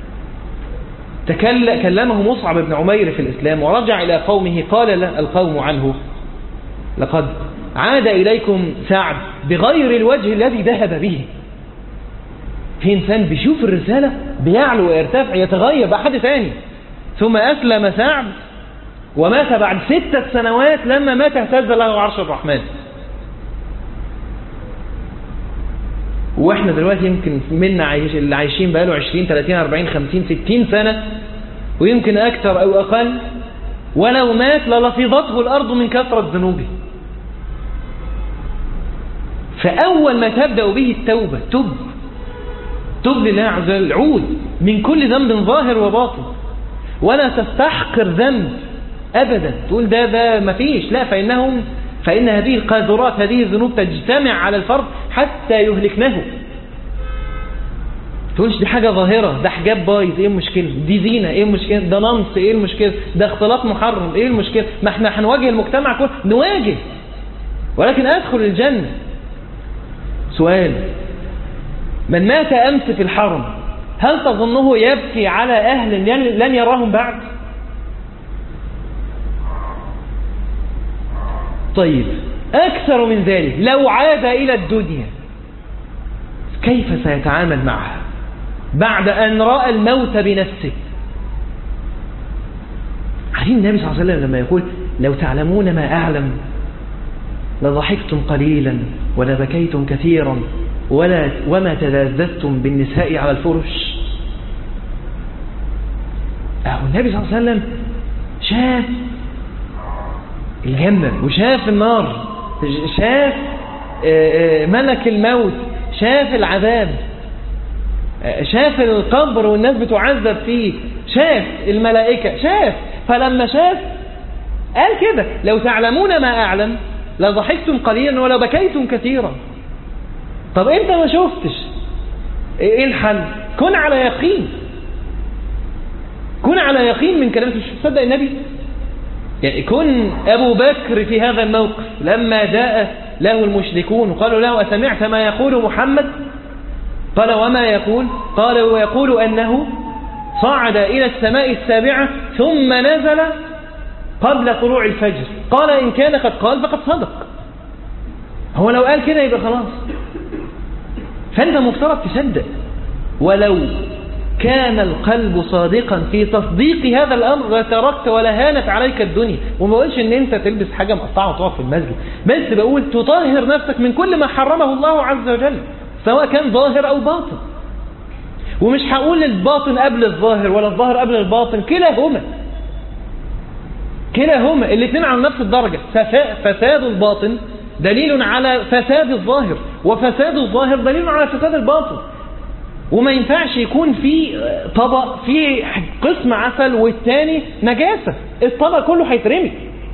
تكل كلمه مصعب بن عمير في الإسلام ورجع إلى قومه قال القوم عنه لقد عاد إليكم سعد بغير الوجه الذي ذهب به في إنسان بيشوف الرسالة بيعلو ويرتفع يتغير بقى حد ثاني ثم أسلم سعد ومات بعد ستة سنوات لما مات اهتز له عرش الرحمن واحنا دلوقتي يمكن منا عايش اللي عايشين بقاله 20 30 40 50 60 سنة ويمكن أكثر أو أقل ولو مات للفظته الأرض من كثرة ذنوبه فأول ما تبدأ به التوبة تب تب لله عز وجل عود من كل ذنب ظاهر وباطن ولا تستحقر ذنب أبدا تقول ده ده ما فيش لا فإنهم فإن هذه القاذورات هذه الذنوب تجتمع على الفرد حتى يهلكنه تقولش دي حاجة ظاهرة ده حجاب بايظ ايه المشكلة دي زينة ايه المشكلة ده نمص ايه المشكلة ده اختلاط محرم ايه المشكلة ما احنا هنواجه المجتمع كله نواجه ولكن ادخل الجنة سؤال من مات امس في الحرم هل تظنه يبكي على اهل لن يراهم بعد طيب اكثر من ذلك لو عاد الى الدنيا كيف سيتعامل معها بعد أن رأى الموت بنفسه عارفين النبي صلى الله عليه وسلم لما يقول لو تعلمون ما أعلم لضحكتم قليلا ولبكيتم كثيرا ولا وما تلذذتم بالنساء على الفرش أهو النبي صلى الله عليه وسلم شاف الجنة وشاف النار شاف ملك الموت شاف العذاب شاف القبر والناس بتعذب فيه شاف الملائكة شاف فلما شاف قال كده لو تعلمون ما أعلم لضحكتم قليلا ولو بكيتم كثيرا طب انت ما شفتش ايه الحل كن على يقين كن على يقين من كلامك مش تصدق النبي يعني كن أبو بكر في هذا الموقف لما جاء له المشركون وقالوا له أسمعت ما يقول محمد قال وما يقول قال ويقول أنه صعد إلى السماء السابعة ثم نزل قبل طلوع الفجر قال إن كان قد قال فقد صدق هو لو قال كده يبقى خلاص فأنت مفترض تصدق ولو كان القلب صادقا في تصديق هذا الأمر لتركت ولا هانت عليك الدنيا وما بقولش ان انت تلبس حاجة مقطعة وتقف في المسجد بس بقول تطهر نفسك من كل ما حرمه الله عز وجل سواء كان ظاهر أو باطن ومش هقول الباطن قبل الظاهر ولا الظاهر قبل الباطن كلاهما كلاهما الاثنين على نفس الدرجة فساد الباطن دليل على فساد الظاهر وفساد الظاهر دليل على فساد الباطن وما ينفعش يكون في طبق فيه قسم عسل والتاني نجاسة الطبق كله هيترمي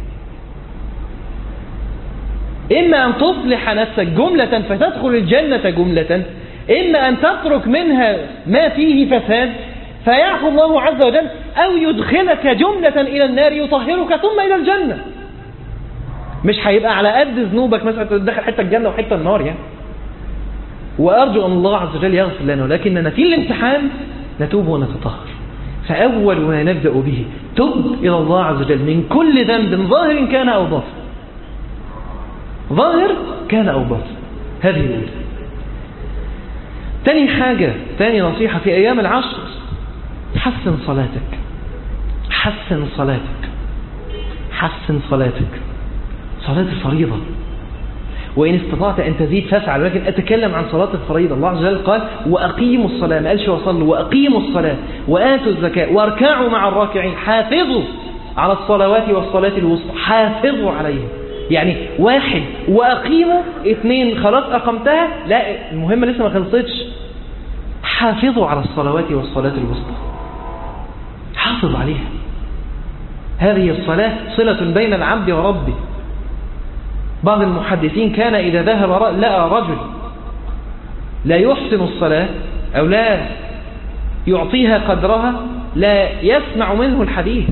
إما أن تصلح نفسك جملة فتدخل الجنة جملة إما أن تترك منها ما فيه فساد فيعفو الله عز وجل أو يدخلك جملة إلى النار يطهرك ثم إلى الجنة مش هيبقى على قد ذنوبك مثلا تدخل حتة الجنة وحتة النار يعني وأرجو أن الله عز وجل يغفر لنا ولكننا في الامتحان نتوب ونتطهر فأول ما نبدأ به تب إلى الله عز وجل من كل ذنب ظاهر كان أو باطن ظاهر كان أو باطن هذه الأولى تاني حاجة تاني نصيحة في أيام العشر حسن صلاتك حسن صلاتك حسن صلاتك صلاة الفريضة وإن استطعت أن تزيد فافعل ولكن أتكلم عن صلاة الفريضة الله عز وجل قال وأقيموا الصلاة ما قالش وصلوا وأقيموا الصلاة وآتوا الزكاة واركعوا مع الراكعين حافظوا على الصلوات والصلاة الوسطى حافظوا عليها يعني واحد وأقيموا اثنين خلاص أقمتها لا المهمة لسه ما خلصتش حافظوا على الصلوات والصلاة الوسطى حافظ عليها هذه الصلاة صلة بين العبد وربه بعض المحدثين كان إذا ذهب لقى رجل لا يحسن الصلاة أو لا يعطيها قدرها لا يسمع منه الحديث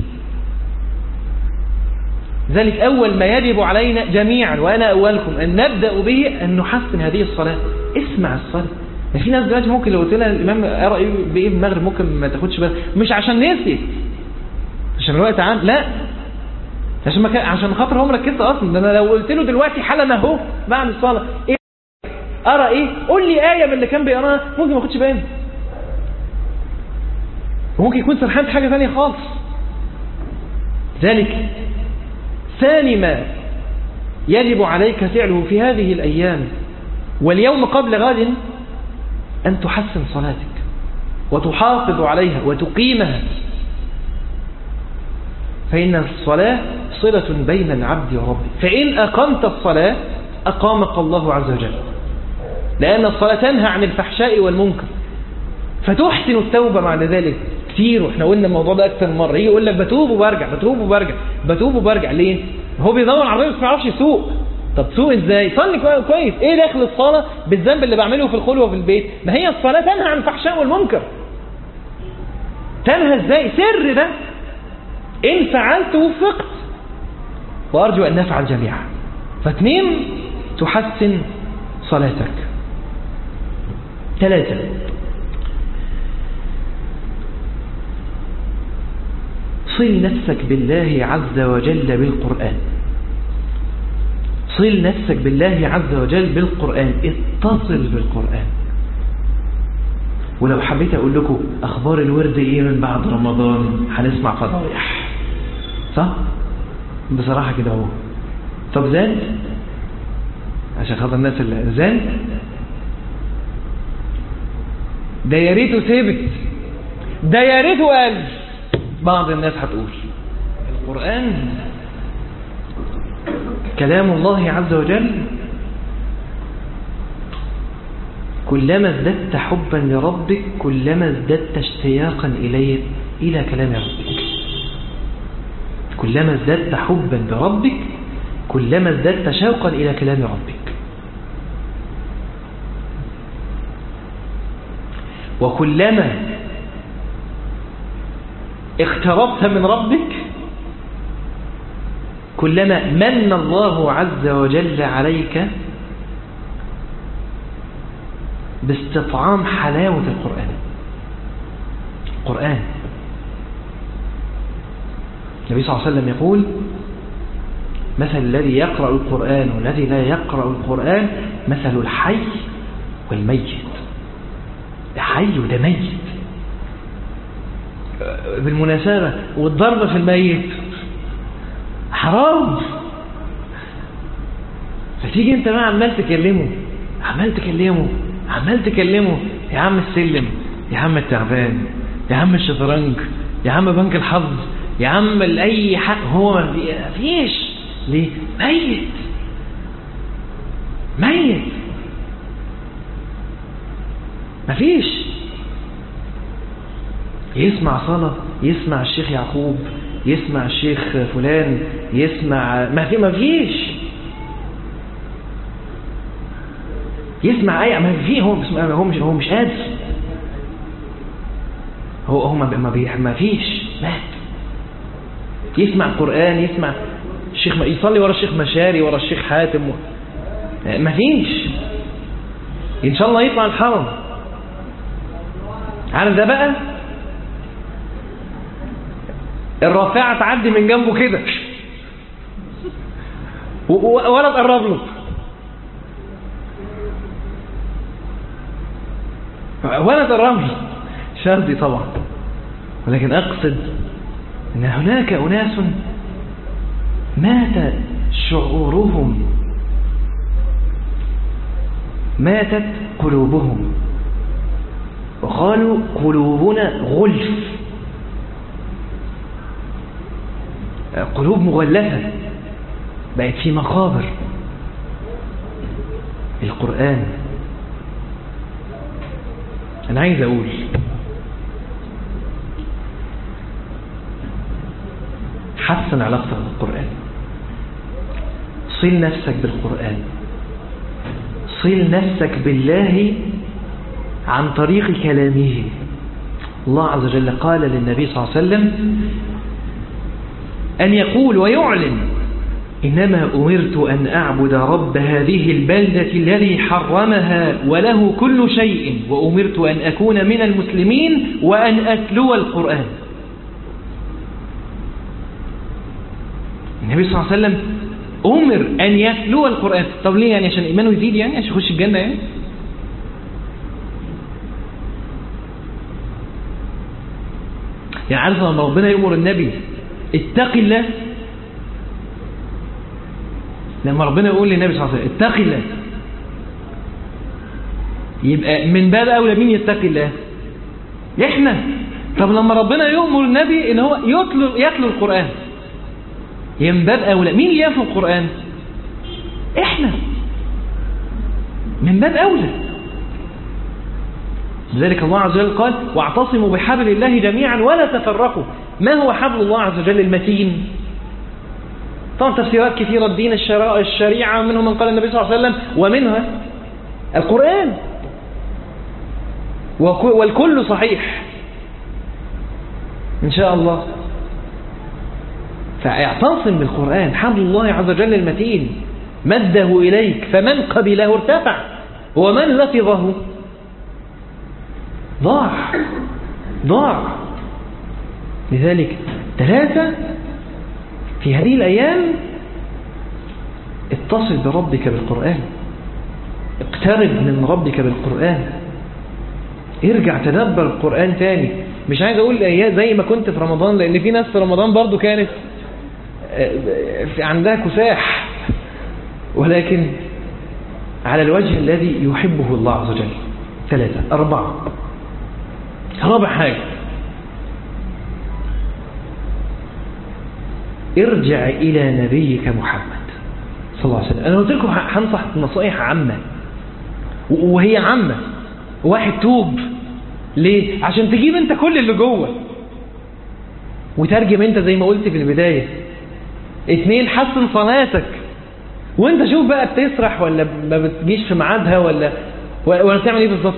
ذلك أول ما يجب علينا جميعا وأنا أولكم أن نبدأ به أن نحسن هذه الصلاة اسمع الصلاة في ناس دلوقتي ممكن لو قلت لها الإمام أرى بإيه المغرب ممكن ما تاخدش بالها مش عشان نسيت عشان الوقت عام لا عشان ما كان عشان خاطر هو مركزت اصلا ده انا لو قلت له دلوقتي حالا اهو بعد الصلاه ايه ارى ايه قول لي ايه من اللي كان بيقراها ممكن ما اخدش بالي وممكن يكون سرحان في حاجه ثانيه خالص ذلك ثاني ما يجب عليك فعله في هذه الايام واليوم قبل غد أن تحسن صلاتك وتحافظ عليها وتقيمها فإن الصلاة صلة بين العبد وربه فإن أقمت الصلاة أقامك الله عز وجل لأن الصلاة تنهى عن الفحشاء والمنكر فتحسن التوبة بعد ذلك كتير واحنا قلنا الموضوع ده أكثر من مرة يجي يقول لك بتوب وبرجع بتوب وبرجع بتوب وبرجع ليه؟ هو بيدور على الراجل ما يعرفش يسوق طب سوق ازاي؟ صلي كويس ايه داخل الصلاة بالذنب اللي بعمله في الخلوة في البيت؟ ما هي الصلاة تنهى عن الفحشاء والمنكر تنهى ازاي؟ سر ده إن فعلت وفقت وأرجو أن نفعل جميعا فاثنين تحسن صلاتك ثلاثة صل نفسك بالله عز وجل بالقرآن صل نفسك بالله عز وجل بالقرآن اتصل بالقرآن ولو حبيت أقول لكم أخبار الورد إيه من بعد رمضان هنسمع فضايح صح؟ بصراحة كده هو طب زاد عشان خاطر الناس اللي زاد ده يا ريته ثبت ده يا ريته قال بعض الناس هتقول القرآن كلام الله عز وجل كلما ازددت حبا لربك كلما ازددت اشتياقا إليه إلى كلام ربك كلما ازددت حبا بربك كلما ازددت شوقا إلى كلام ربك وكلما اقتربت من ربك كلما من الله عز وجل عليك باستطعام حلاوة القرآن القرآن النبي صلى الله عليه وسلم يقول مثل الذي يقرأ القرآن والذي لا يقرأ القرآن مثل الحي والميت ده حي وده ميت بالمناسبة والضرب في الميت حرام فتيجي انت بقى عمال تكلمه عمال تكلمه عمال تكلمه يا عم السلم يا عم التعبان يا عم الشطرنج يا عم بنك الحظ يا عم لأي حق هو ما فيش ليه ميت ميت مفيش يسمع صلاة يسمع الشيخ يعقوب يسمع الشيخ فلان يسمع ما في ما فيش يسمع اي ما في هو هو مش هو مش قادر هو هو ما بي ما فيش مات يسمع قرآن يسمع الشيخ يصلي ورا الشيخ مشاري ورا الشيخ حاتم و... ما فيش ان شاء الله يطلع الحرم عارف ده بقى الرافعة تعدي من جنبه كده ولا تقرب له ولا تقرب له شرطي طبعا ولكن أقصد أن هناك أناس مات شعورهم ماتت قلوبهم وقالوا قلوبنا غلف قلوب مغلفة بقت في مقابر القرآن أنا عايز أقول حسن علاقتك بالقرآن صل نفسك بالقرآن صل نفسك بالله عن طريق كلامه الله عز وجل قال للنبي صلى الله عليه وسلم أن يقول ويعلن إنما أمرت أن أعبد رب هذه البلدة الذي حرمها وله كل شيء وأمرت أن أكون من المسلمين وأن أتلو القرآن النبي صلى الله عليه وسلم أمر أن يتلو القرآن طب ليه يعني عشان إيمانه يزيد يعني عشان يخش الجنة يعني يعني عارف لما ربنا يأمر النبي اتق الله لما ربنا يقول للنبي صلى الله عليه وسلم اتق الله يبقى من باب أولى مين يتقي الله إحنا طب لما ربنا يؤمر النبي إن هو يتلو, يتلو القرآن من باب أولى مين اللي يتلو القرآن إحنا من باب أولى لذلك الله عز وجل قال واعتصموا بحبل الله جميعا ولا تفرقوا ما هو حبل الله عز وجل المتين طبعا تفسيرات كثيرة الدين الشريعة منهم من قال النبي صلى الله عليه وسلم ومنها القرآن والكل صحيح إن شاء الله فاعتصم بالقرآن حبل الله عز وجل المتين مده إليك فمن قبله ارتفع ومن لفظه ضاع ضاع لذلك ثلاثة في هذه الأيام اتصل بربك بالقرآن اقترب من ربك بالقرآن ارجع تدبر القرآن تاني مش عايز اقول زي ما كنت في رمضان لان في ناس في رمضان برضو كانت عندها كساح ولكن على الوجه الذي يحبه الله عز وجل ثلاثة أربعة رابع حاجة ارجع إلى نبيك محمد صلى الله عليه وسلم أنا قلت لكم هنصح نصائح عامة وهي عامة واحد توب ليه عشان تجيب انت كل اللي جوه وترجم انت زي ما قلت في البداية اتنين حسن صلاتك وانت شوف بقى بتسرح ولا ما بتجيش في ميعادها ولا ولا بتعمل ايه بالظبط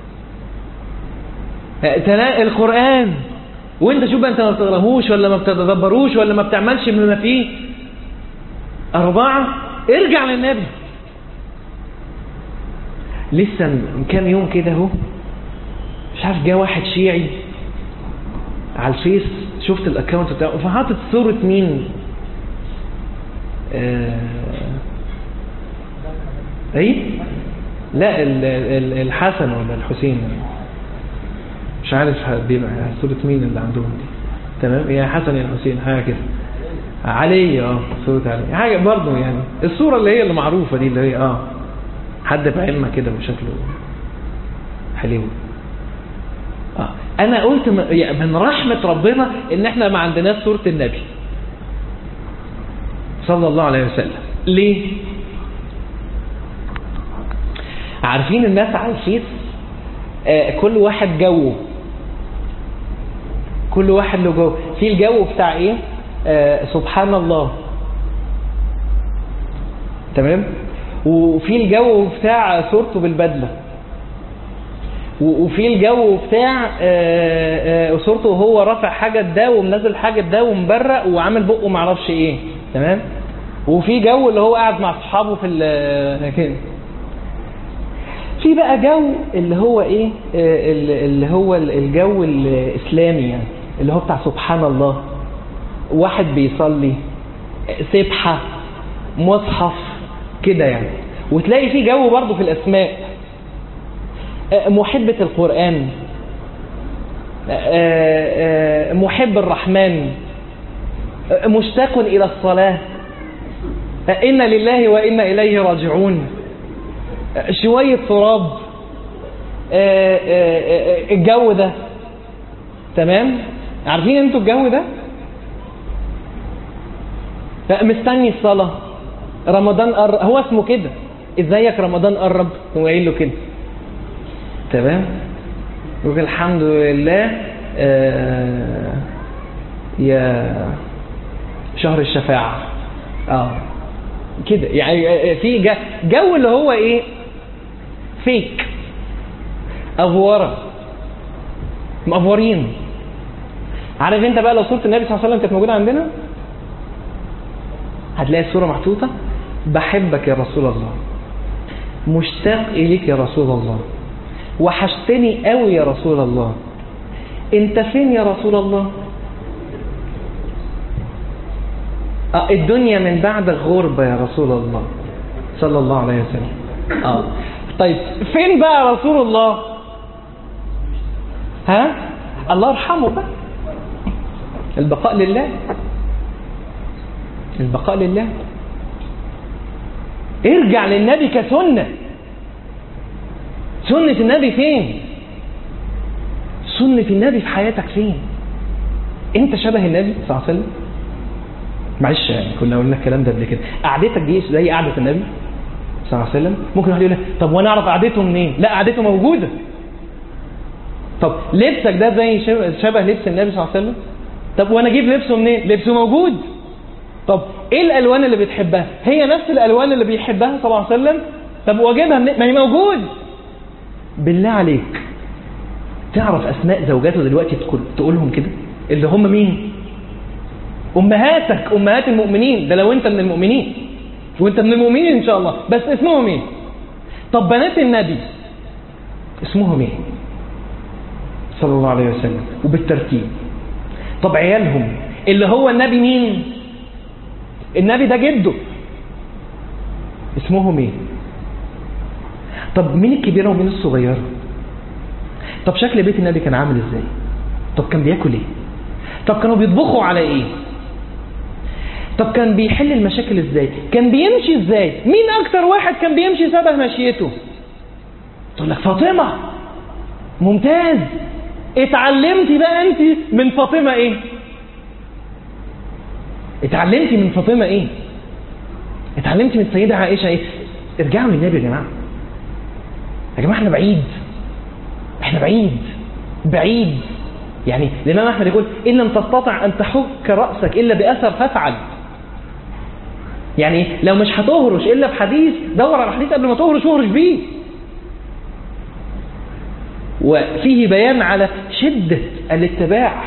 القرآن وانت شوف بقى انت ما بتقراهوش ولا ما بتتدبروش ولا ما بتعملش بما فيه أربعة ارجع للنبي لسه من كام يوم كده اهو مش عارف جه واحد شيعي على الفيس شفت الاكونت بتاعه فحاطط صورة مين آه ايه لا الحسن ولا الحسين مش عارف بيبقى صورة مين اللي عندهم دي تمام يا حسن يا حسين حاجة كده علي اه صورة علي حاجة برضه يعني الصورة اللي هي اللي معروفة دي اللي هي اه حد بعلمة كده وشكله حلو آه. انا قلت من رحمة ربنا ان احنا ما عندناش صورة النبي صلى الله عليه وسلم ليه عارفين الناس على الفيس آه كل واحد جوه كل واحد له جو في الجو بتاع ايه آه سبحان الله تمام وفي الجو بتاع صورته بالبدلة وفي الجو بتاع صورته وهو رافع حاجة ده ومنزل حاجة ده ومبرق وعامل بقه معرفش ايه تمام وفي جو اللي هو قاعد مع اصحابه في كده في بقى جو اللي هو ايه اللي هو الجو الاسلامي يعني اللي هو بتاع سبحان الله واحد بيصلي سبحة مصحف كده يعني وتلاقي في جو برضه في الاسماء محبة القرآن محب الرحمن مشتاق إلى الصلاة إن لله وإنا إليه راجعون شوية تراب الجو ده تمام عارفين انتوا الجو ده مستني الصلاة رمضان قرب هو اسمه كده ازيك رمضان قرب هو قايل له كده تمام يقول الحمد لله آه يا شهر الشفاعة اه كده يعني في جو اللي هو ايه فيك افوره مأفورين عارف انت بقى لو صورة النبي صلى الله عليه وسلم كانت موجودة عندنا هتلاقي الصورة محطوطة بحبك يا رسول الله مشتاق إليك يا رسول الله وحشتني قوي يا رسول الله انت فين يا رسول الله آه الدنيا من بعد غربة يا رسول الله صلى الله عليه وسلم اه طيب فين بقى رسول الله ها الله يرحمه بقى البقاء لله البقاء لله ارجع للنبي كسنة سنة النبي فين سنة النبي في حياتك فين انت شبه النبي صلى الله عليه وسلم معلش يعني كنا قلنا الكلام ده قبل كده قعدتك دي زي قعدة النبي صلى الله عليه وسلم ممكن واحد يقول لك طب وانا اعرف قعدته منين لا قعدته موجودة طب لبسك ده زي شبه لبس النبي صلى الله عليه وسلم طب وانا اجيب لبسه منين لبسه موجود طب ايه الالوان اللي بتحبها هي نفس الالوان اللي بيحبها صلى الله عليه وسلم طب واجيبها منين ما هي موجود بالله عليك تعرف اسماء زوجاته دلوقتي تقول تقولهم كده اللي هم مين امهاتك امهات المؤمنين ده لو انت من المؤمنين وانت من المؤمنين ان شاء الله بس اسمهم ايه طب بنات النبي اسمهم ايه صلى الله عليه وسلم وبالترتيب طب عيالهم اللي هو النبي مين النبي ده جده اسمهم ايه طب مين الكبيرة ومين الصغيرة طب شكل بيت النبي كان عامل ازاي طب كان بياكل ايه طب كانوا بيطبخوا على ايه طب كان بيحل المشاكل ازاي كان بيمشي ازاي مين اكتر واحد كان بيمشي شبه مشيته تقول لك فاطمة ممتاز اتعلمتي بقى انت من فاطمة ايه اتعلمتي من فاطمة ايه اتعلمتي من السيدة عائشة ايه ارجعوا للنبي يا جماعة يا جماعة احنا بعيد احنا بعيد بعيد يعني الإمام أحمد يقول إن لم تستطع أن تحك رأسك إلا بأثر فافعل يعني لو مش هتهرش إلا بحديث دور على حديث قبل ما تهرش وهرش بيه وفيه بيان على شدة الاتباع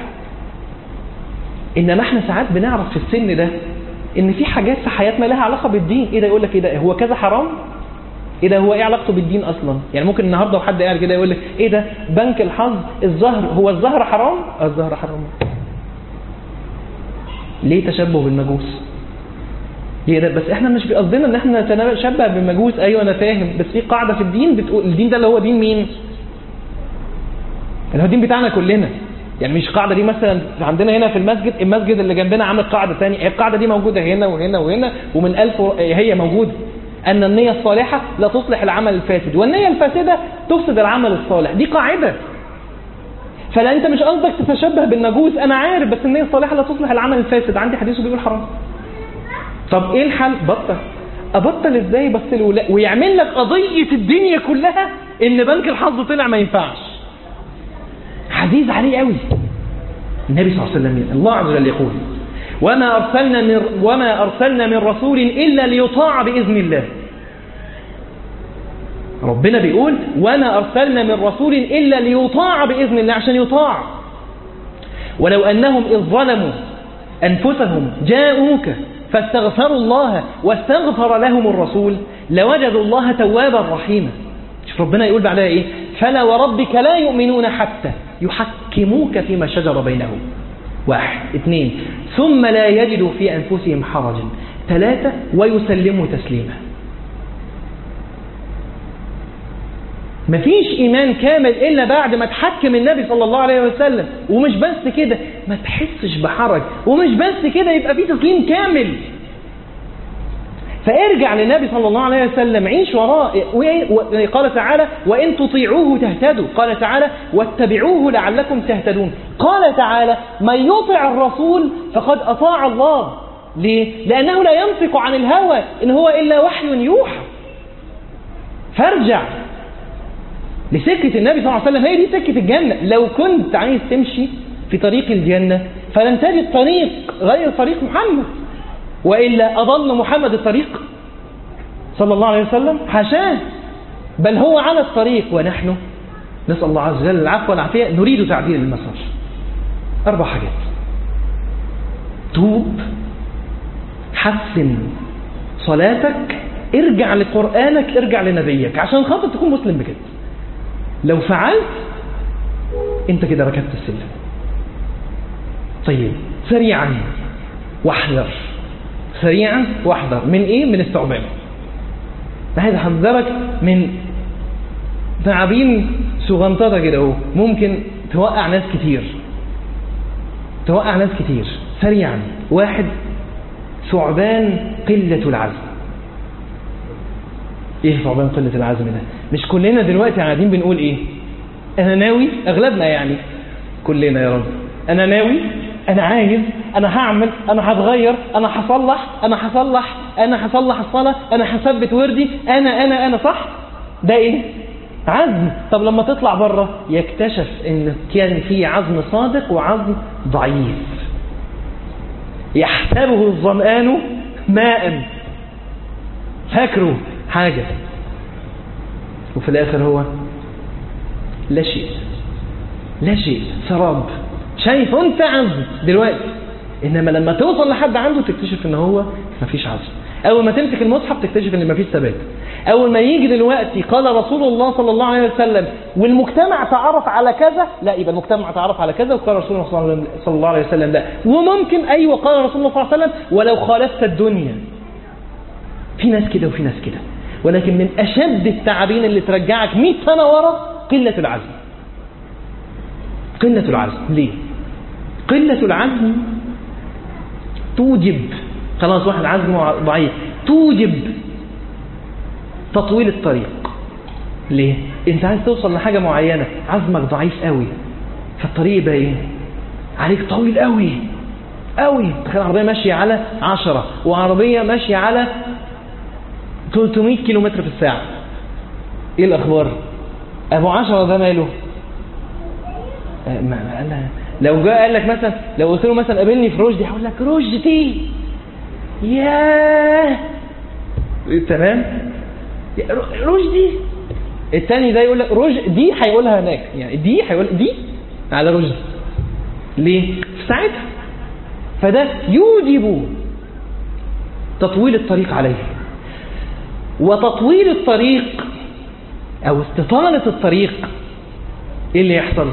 إنما احنا ساعات بنعرف في السن ده إن في حاجات في حياتنا لها علاقة بالدين إيه ده يقول لك إيه ده هو كذا حرام ايه ده هو ايه علاقته بالدين اصلا يعني ممكن النهارده وحد قاعد كده يقول لك ايه ده بنك الحظ الزهر هو الزهر حرام اه الزهر حرام ليه تشبه بالمجوس ليه ده بس احنا مش بقصدنا ان احنا نتشبه بالمجوس ايوه انا فاهم بس في قاعده في الدين بتقول الدين ده اللي هو دين مين اللي هو الدين بتاعنا كلنا يعني مش قاعده دي مثلا عندنا هنا في المسجد المسجد اللي جنبنا عامل قاعده ثانيه القاعده دي موجوده هنا وهنا وهنا ومن ألف هي موجوده أن النية الصالحة لا تصلح العمل الفاسد والنية الفاسدة تفسد العمل الصالح دي قاعدة فلا أنت مش قصدك تتشبه بالمجوس أنا عارف بس النية الصالحة لا تصلح العمل الفاسد عندي حديثه بيقول حرام طب إيه الحل بطل أبطل إزاي بس الولا... ويعمل لك قضية الدنيا كلها إن بنك الحظ طلع ما ينفعش عزيز عليه قوي النبي صلى الله عليه وسلم الله عز وجل يقول وما أرسلنا من وما أرسلنا من رسول إلا ليطاع بإذن الله ربنا بيقول وما أرسلنا من رسول إلا ليطاع بإذن الله عشان يطاع ولو أنهم إذ ظلموا أنفسهم جاءوك فاستغفروا الله واستغفر لهم الرسول لوجدوا الله توابا رحيما شوف ربنا يقول بعدها إيه فلا وربك لا يؤمنون حتى يحكموك فيما شجر بينهم واحد اثنين ثم لا يجدوا في أنفسهم حرجا ثلاثة ويسلموا تسليما مفيش إيمان كامل إلا بعد ما تحكم النبي صلى الله عليه وسلم ومش بس كده ما تحسش بحرج ومش بس كده يبقى في تسليم كامل فارجع للنبي صلى الله عليه وسلم عيش وراه قال تعالى وإن تطيعوه تهتدوا قال تعالى واتبعوه لعلكم تهتدون قال تعالى من يطع الرسول فقد أطاع الله ليه؟ لأنه لا ينطق عن الهوى إن هو إلا وحي يوحى فارجع لسكة النبي صلى الله عليه وسلم هي دي سكة الجنة لو كنت عايز تمشي في طريق الجنة فلن تجد طريق غير طريق محمد وإلا أضل محمد الطريق صلى الله عليه وسلم حاشاه بل هو على الطريق ونحن نسأل الله عز وجل العفو والعافية نريد تعديل المسار أربع حاجات توب حسن صلاتك ارجع لقرآنك ارجع لنبيك عشان خاطر تكون مسلم بجد لو فعلت انت كده ركبت السلم طيب سريعا واحذر سريعا واحذر من ايه من الثعبان عايز احذرك من ثعابين صغنططه كده اهو ممكن توقع ناس كتير توقع ناس كتير سريعا واحد ثعبان قلة العزم ايه ثعبان قلة العزم ده مش كلنا دلوقتي قاعدين بنقول ايه انا ناوي اغلبنا يعني كلنا يا رب انا ناوي انا عايز انا هعمل انا هتغير انا هصلح انا هصلح انا هصلح الصلاة انا هثبت وردي انا انا انا صح ده ايه عزم طب لما تطلع بره يكتشف ان كان في عزم صادق وعزم ضعيف يحسبه الظمآن ماء فاكره حاجة وفي الآخر هو لا شيء لا شيء سراب شايف انت عزم دلوقتي انما لما توصل لحد عنده تكتشف ان هو مفيش عزم اول ما تمسك المصحف تكتشف ان مفيش ثبات اول ما يجي دلوقتي قال رسول الله صلى الله عليه وسلم والمجتمع تعرف على كذا لا يبقى المجتمع تعرف على كذا وقال رسول الله صلى الله عليه وسلم لا وممكن ايوه قال رسول الله صلى الله عليه وسلم ولو خالفت الدنيا في ناس كده وفي ناس كده ولكن من اشد التعابين اللي ترجعك 100 سنه ورا قله العزم قله العزم ليه قله العزم توجب خلاص واحد عزمه ضعيف توجب تطويل الطريق ليه انت عايز توصل لحاجة معينة عزمك ضعيف قوي فالطريق يبقى ايه عليك طويل قوي قوي تخيل عربية ماشية على عشرة وعربية ماشية على 300 كيلومتر في الساعة ايه الاخبار ابو عشرة ده ماله آه، ما ما أنا لو جاء قال لك مثلا لو قلت له مثلا قابلني في رشدي هقول لك رشدي ياه تمام رشدي التاني ده يقول لك رش دي هيقولها هناك يعني دي هيقول دي على رشدي ليه في ساعتها فده يوجب تطويل الطريق عليه وتطويل الطريق او استطالة الطريق ايه اللي يحصل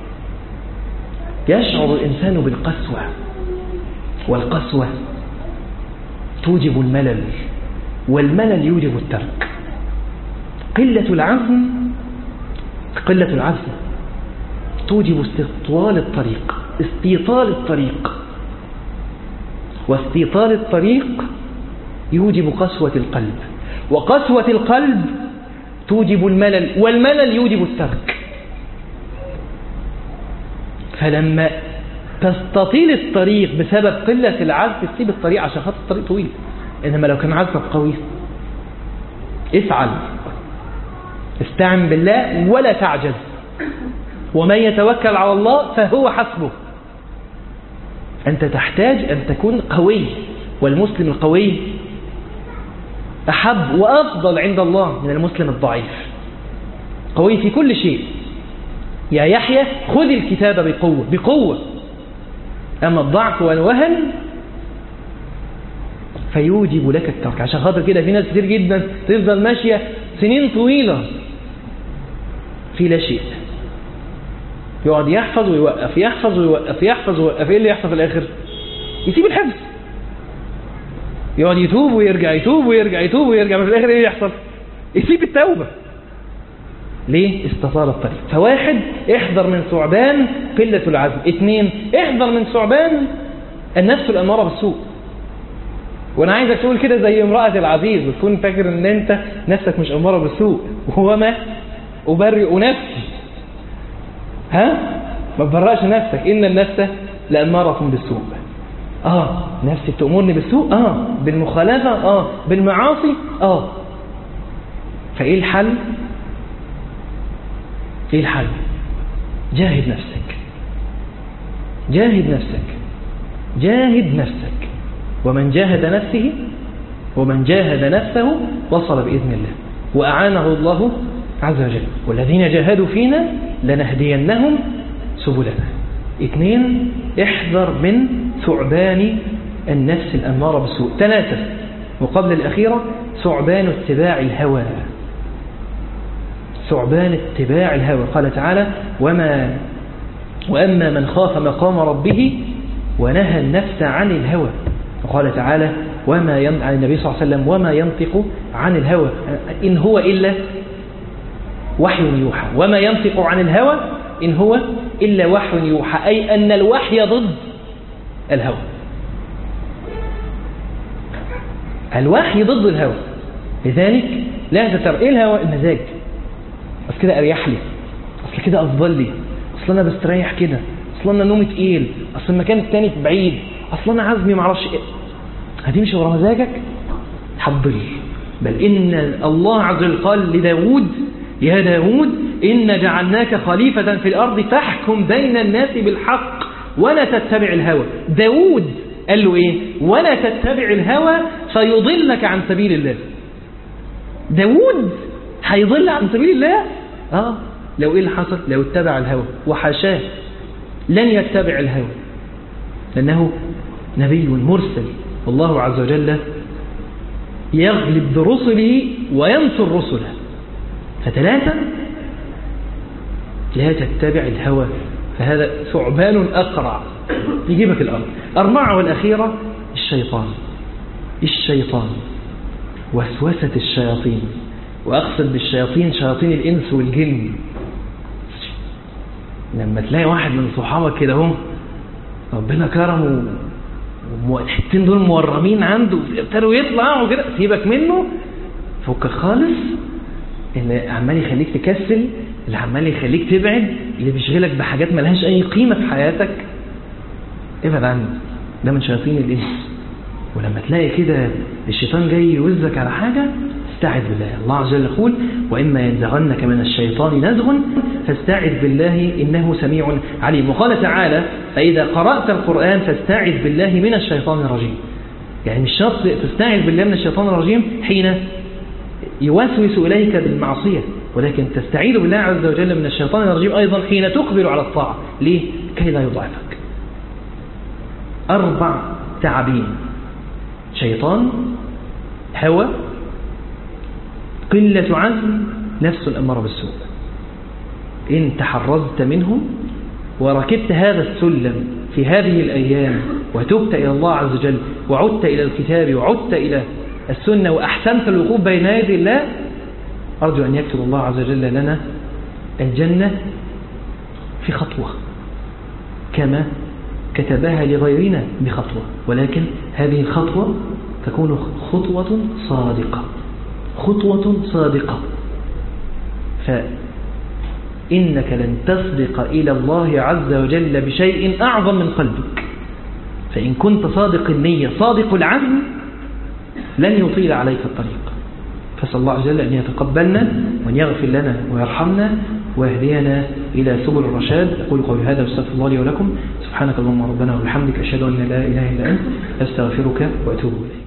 يشعر الانسان بالقسوة والقسوة توجب الملل والملل يوجب الترك قلة العزم قلة العزم توجب استطوال الطريق استيطال الطريق واستيطال الطريق يوجب قسوة القلب وقسوة القلب توجب الملل والملل يوجب الترك فلما تستطيل الطريق بسبب قلة العزم تسيب الطريق عشان خاطر الطريق طويل إنما لو كان عزمك قوي افعل استعن بالله ولا تعجز ومن يتوكل على الله فهو حسبه أنت تحتاج أن تكون قوي والمسلم القوي أحب وأفضل عند الله من المسلم الضعيف قوي في كل شيء يا يحيى خذ الكتاب بقوة بقوة أما الضعف والوهن فيوجب لك الترك عشان خاطر كده في ناس كتير جدا تفضل ماشية سنين طويلة في لا شيء يقعد يحفظ ويوقف يحفظ ويوقف يحفظ ويوقف ايه اللي يحصل في الاخر يسيب الحفظ يقعد يتوب ويرجع يتوب ويرجع يتوب ويرجع في الاخر ايه اللي يحصل يسيب التوبة ليه استطال الطريق فواحد احذر من ثعبان قلة العزم اثنين احذر من ثعبان النفس الأمارة بالسوء وانا عايزك تقول كده زي امرأة العزيز وتكون فاكر ان انت نفسك مش أمارة بالسوء وهو ما أبرئ نفسي ها ما تبرأش نفسك إن النفس لأمارة بالسوء اه نفسي بتأمرني بالسوء اه بالمخالفة اه بالمعاصي اه فايه الحل ايه الحل جاهد نفسك جاهد نفسك جاهد نفسك ومن جاهد نفسه ومن جاهد نفسه وصل بإذن الله وأعانه الله عز وجل والذين جاهدوا فينا لنهدينهم سبلنا اثنين احذر من ثعبان النفس الأمارة بالسوء ثلاثة وقبل الأخيرة ثعبان اتباع الهوى ثعبان اتباع الهوى قال تعالى وما وأما من خاف مقام ربه ونهى النفس عن الهوى وقال تعالى وما ين... عن النبي صلى الله عليه وسلم وما ينطق عن الهوى إن هو إلا وحي يوحى وما ينطق عن الهوى إن هو إلا وحي يوحى أي أن الوحي ضد الهوى الوحي ضد الهوى لذلك لا تتبع ايه الهوى المزاج بس كده اريح لي اصل كده افضل لي اصل انا بستريح كده اصل انا نومي تقيل اصل المكان التاني بعيد اصل انا عزمي معرفش ايه هتمشي ورا مزاجك هتضل بل ان الله عز وجل قال لداود يا داود إن جعلناك خليفة في الأرض فاحكم بين الناس بالحق ولا تتبع الهوى داود قال له إيه ولا تتبع الهوى فيضلك عن سبيل الله داود هيضل عن سبيل الله آه لو إيه اللي حصل لو اتبع الهوى وحاشاه لن يتبع الهوى لأنه نبي مرسل والله عز وجل يغلب برسله وينصر رسله فثلاثة لا تتبع الهوى فهذا ثعبان أقرع يجيبك الأرض أربعة والأخيرة الشيطان الشيطان وسوسة الشياطين وأقصد بالشياطين شياطين الإنس والجن لما تلاقي واحد من صحابك كده اهو ربنا كرمه والحتين دول مورمين عنده ابتدوا يطلعوا كده سيبك منه فكك خالص اللي عمال يخليك تكسل اللي عمال يخليك تبعد اللي بيشغلك بحاجات ملهاش اي قيمة في حياتك ابعد عنه ده من شياطين الانس ولما تلاقي كده الشيطان جاي يوزك على حاجة استعذ بالله الله عز وجل يقول وإما ينزغنك من الشيطان نزغ فاستعذ بالله إنه سميع عليم وقال تعالى فإذا قرأت القرآن فاستعذ بالله من الشيطان الرجيم يعني مش شرط تستعذ بالله من الشيطان الرجيم حين يوسوس إليك بالمعصية ولكن تستعيذ بالله عز وجل من الشيطان الرجيم أيضا حين تقبل على الطاعة ليه؟ كي لا يضعفك أربع تعابين شيطان هوى قلة عزم نفس الأمر بالسوء إن تحرزت منه وركبت هذا السلم في هذه الأيام وتبت إلى الله عز وجل وعدت إلى الكتاب وعدت إلى السنة وأحسنت الوقوف بين يدي الله أرجو أن يكتب الله عز وجل لنا الجنة في خطوة كما كتبها لغيرنا بخطوة ولكن هذه الخطوة تكون خطوة صادقة خطوة صادقة فإنك لن تصدق إلى الله عز وجل بشيء أعظم من قلبك فإن كنت صادق النية صادق العزم لن يطيل عليك الطريق فسأل الله عز وجل أن يتقبلنا وأن يغفر لنا ويرحمنا ويهدينا إلى سبل الرشاد أقول قولي هذا واستغفر الله لي ولكم سبحانك اللهم ربنا وبحمدك أشهد أن لا إله إلا أنت أستغفرك وأتوب إليك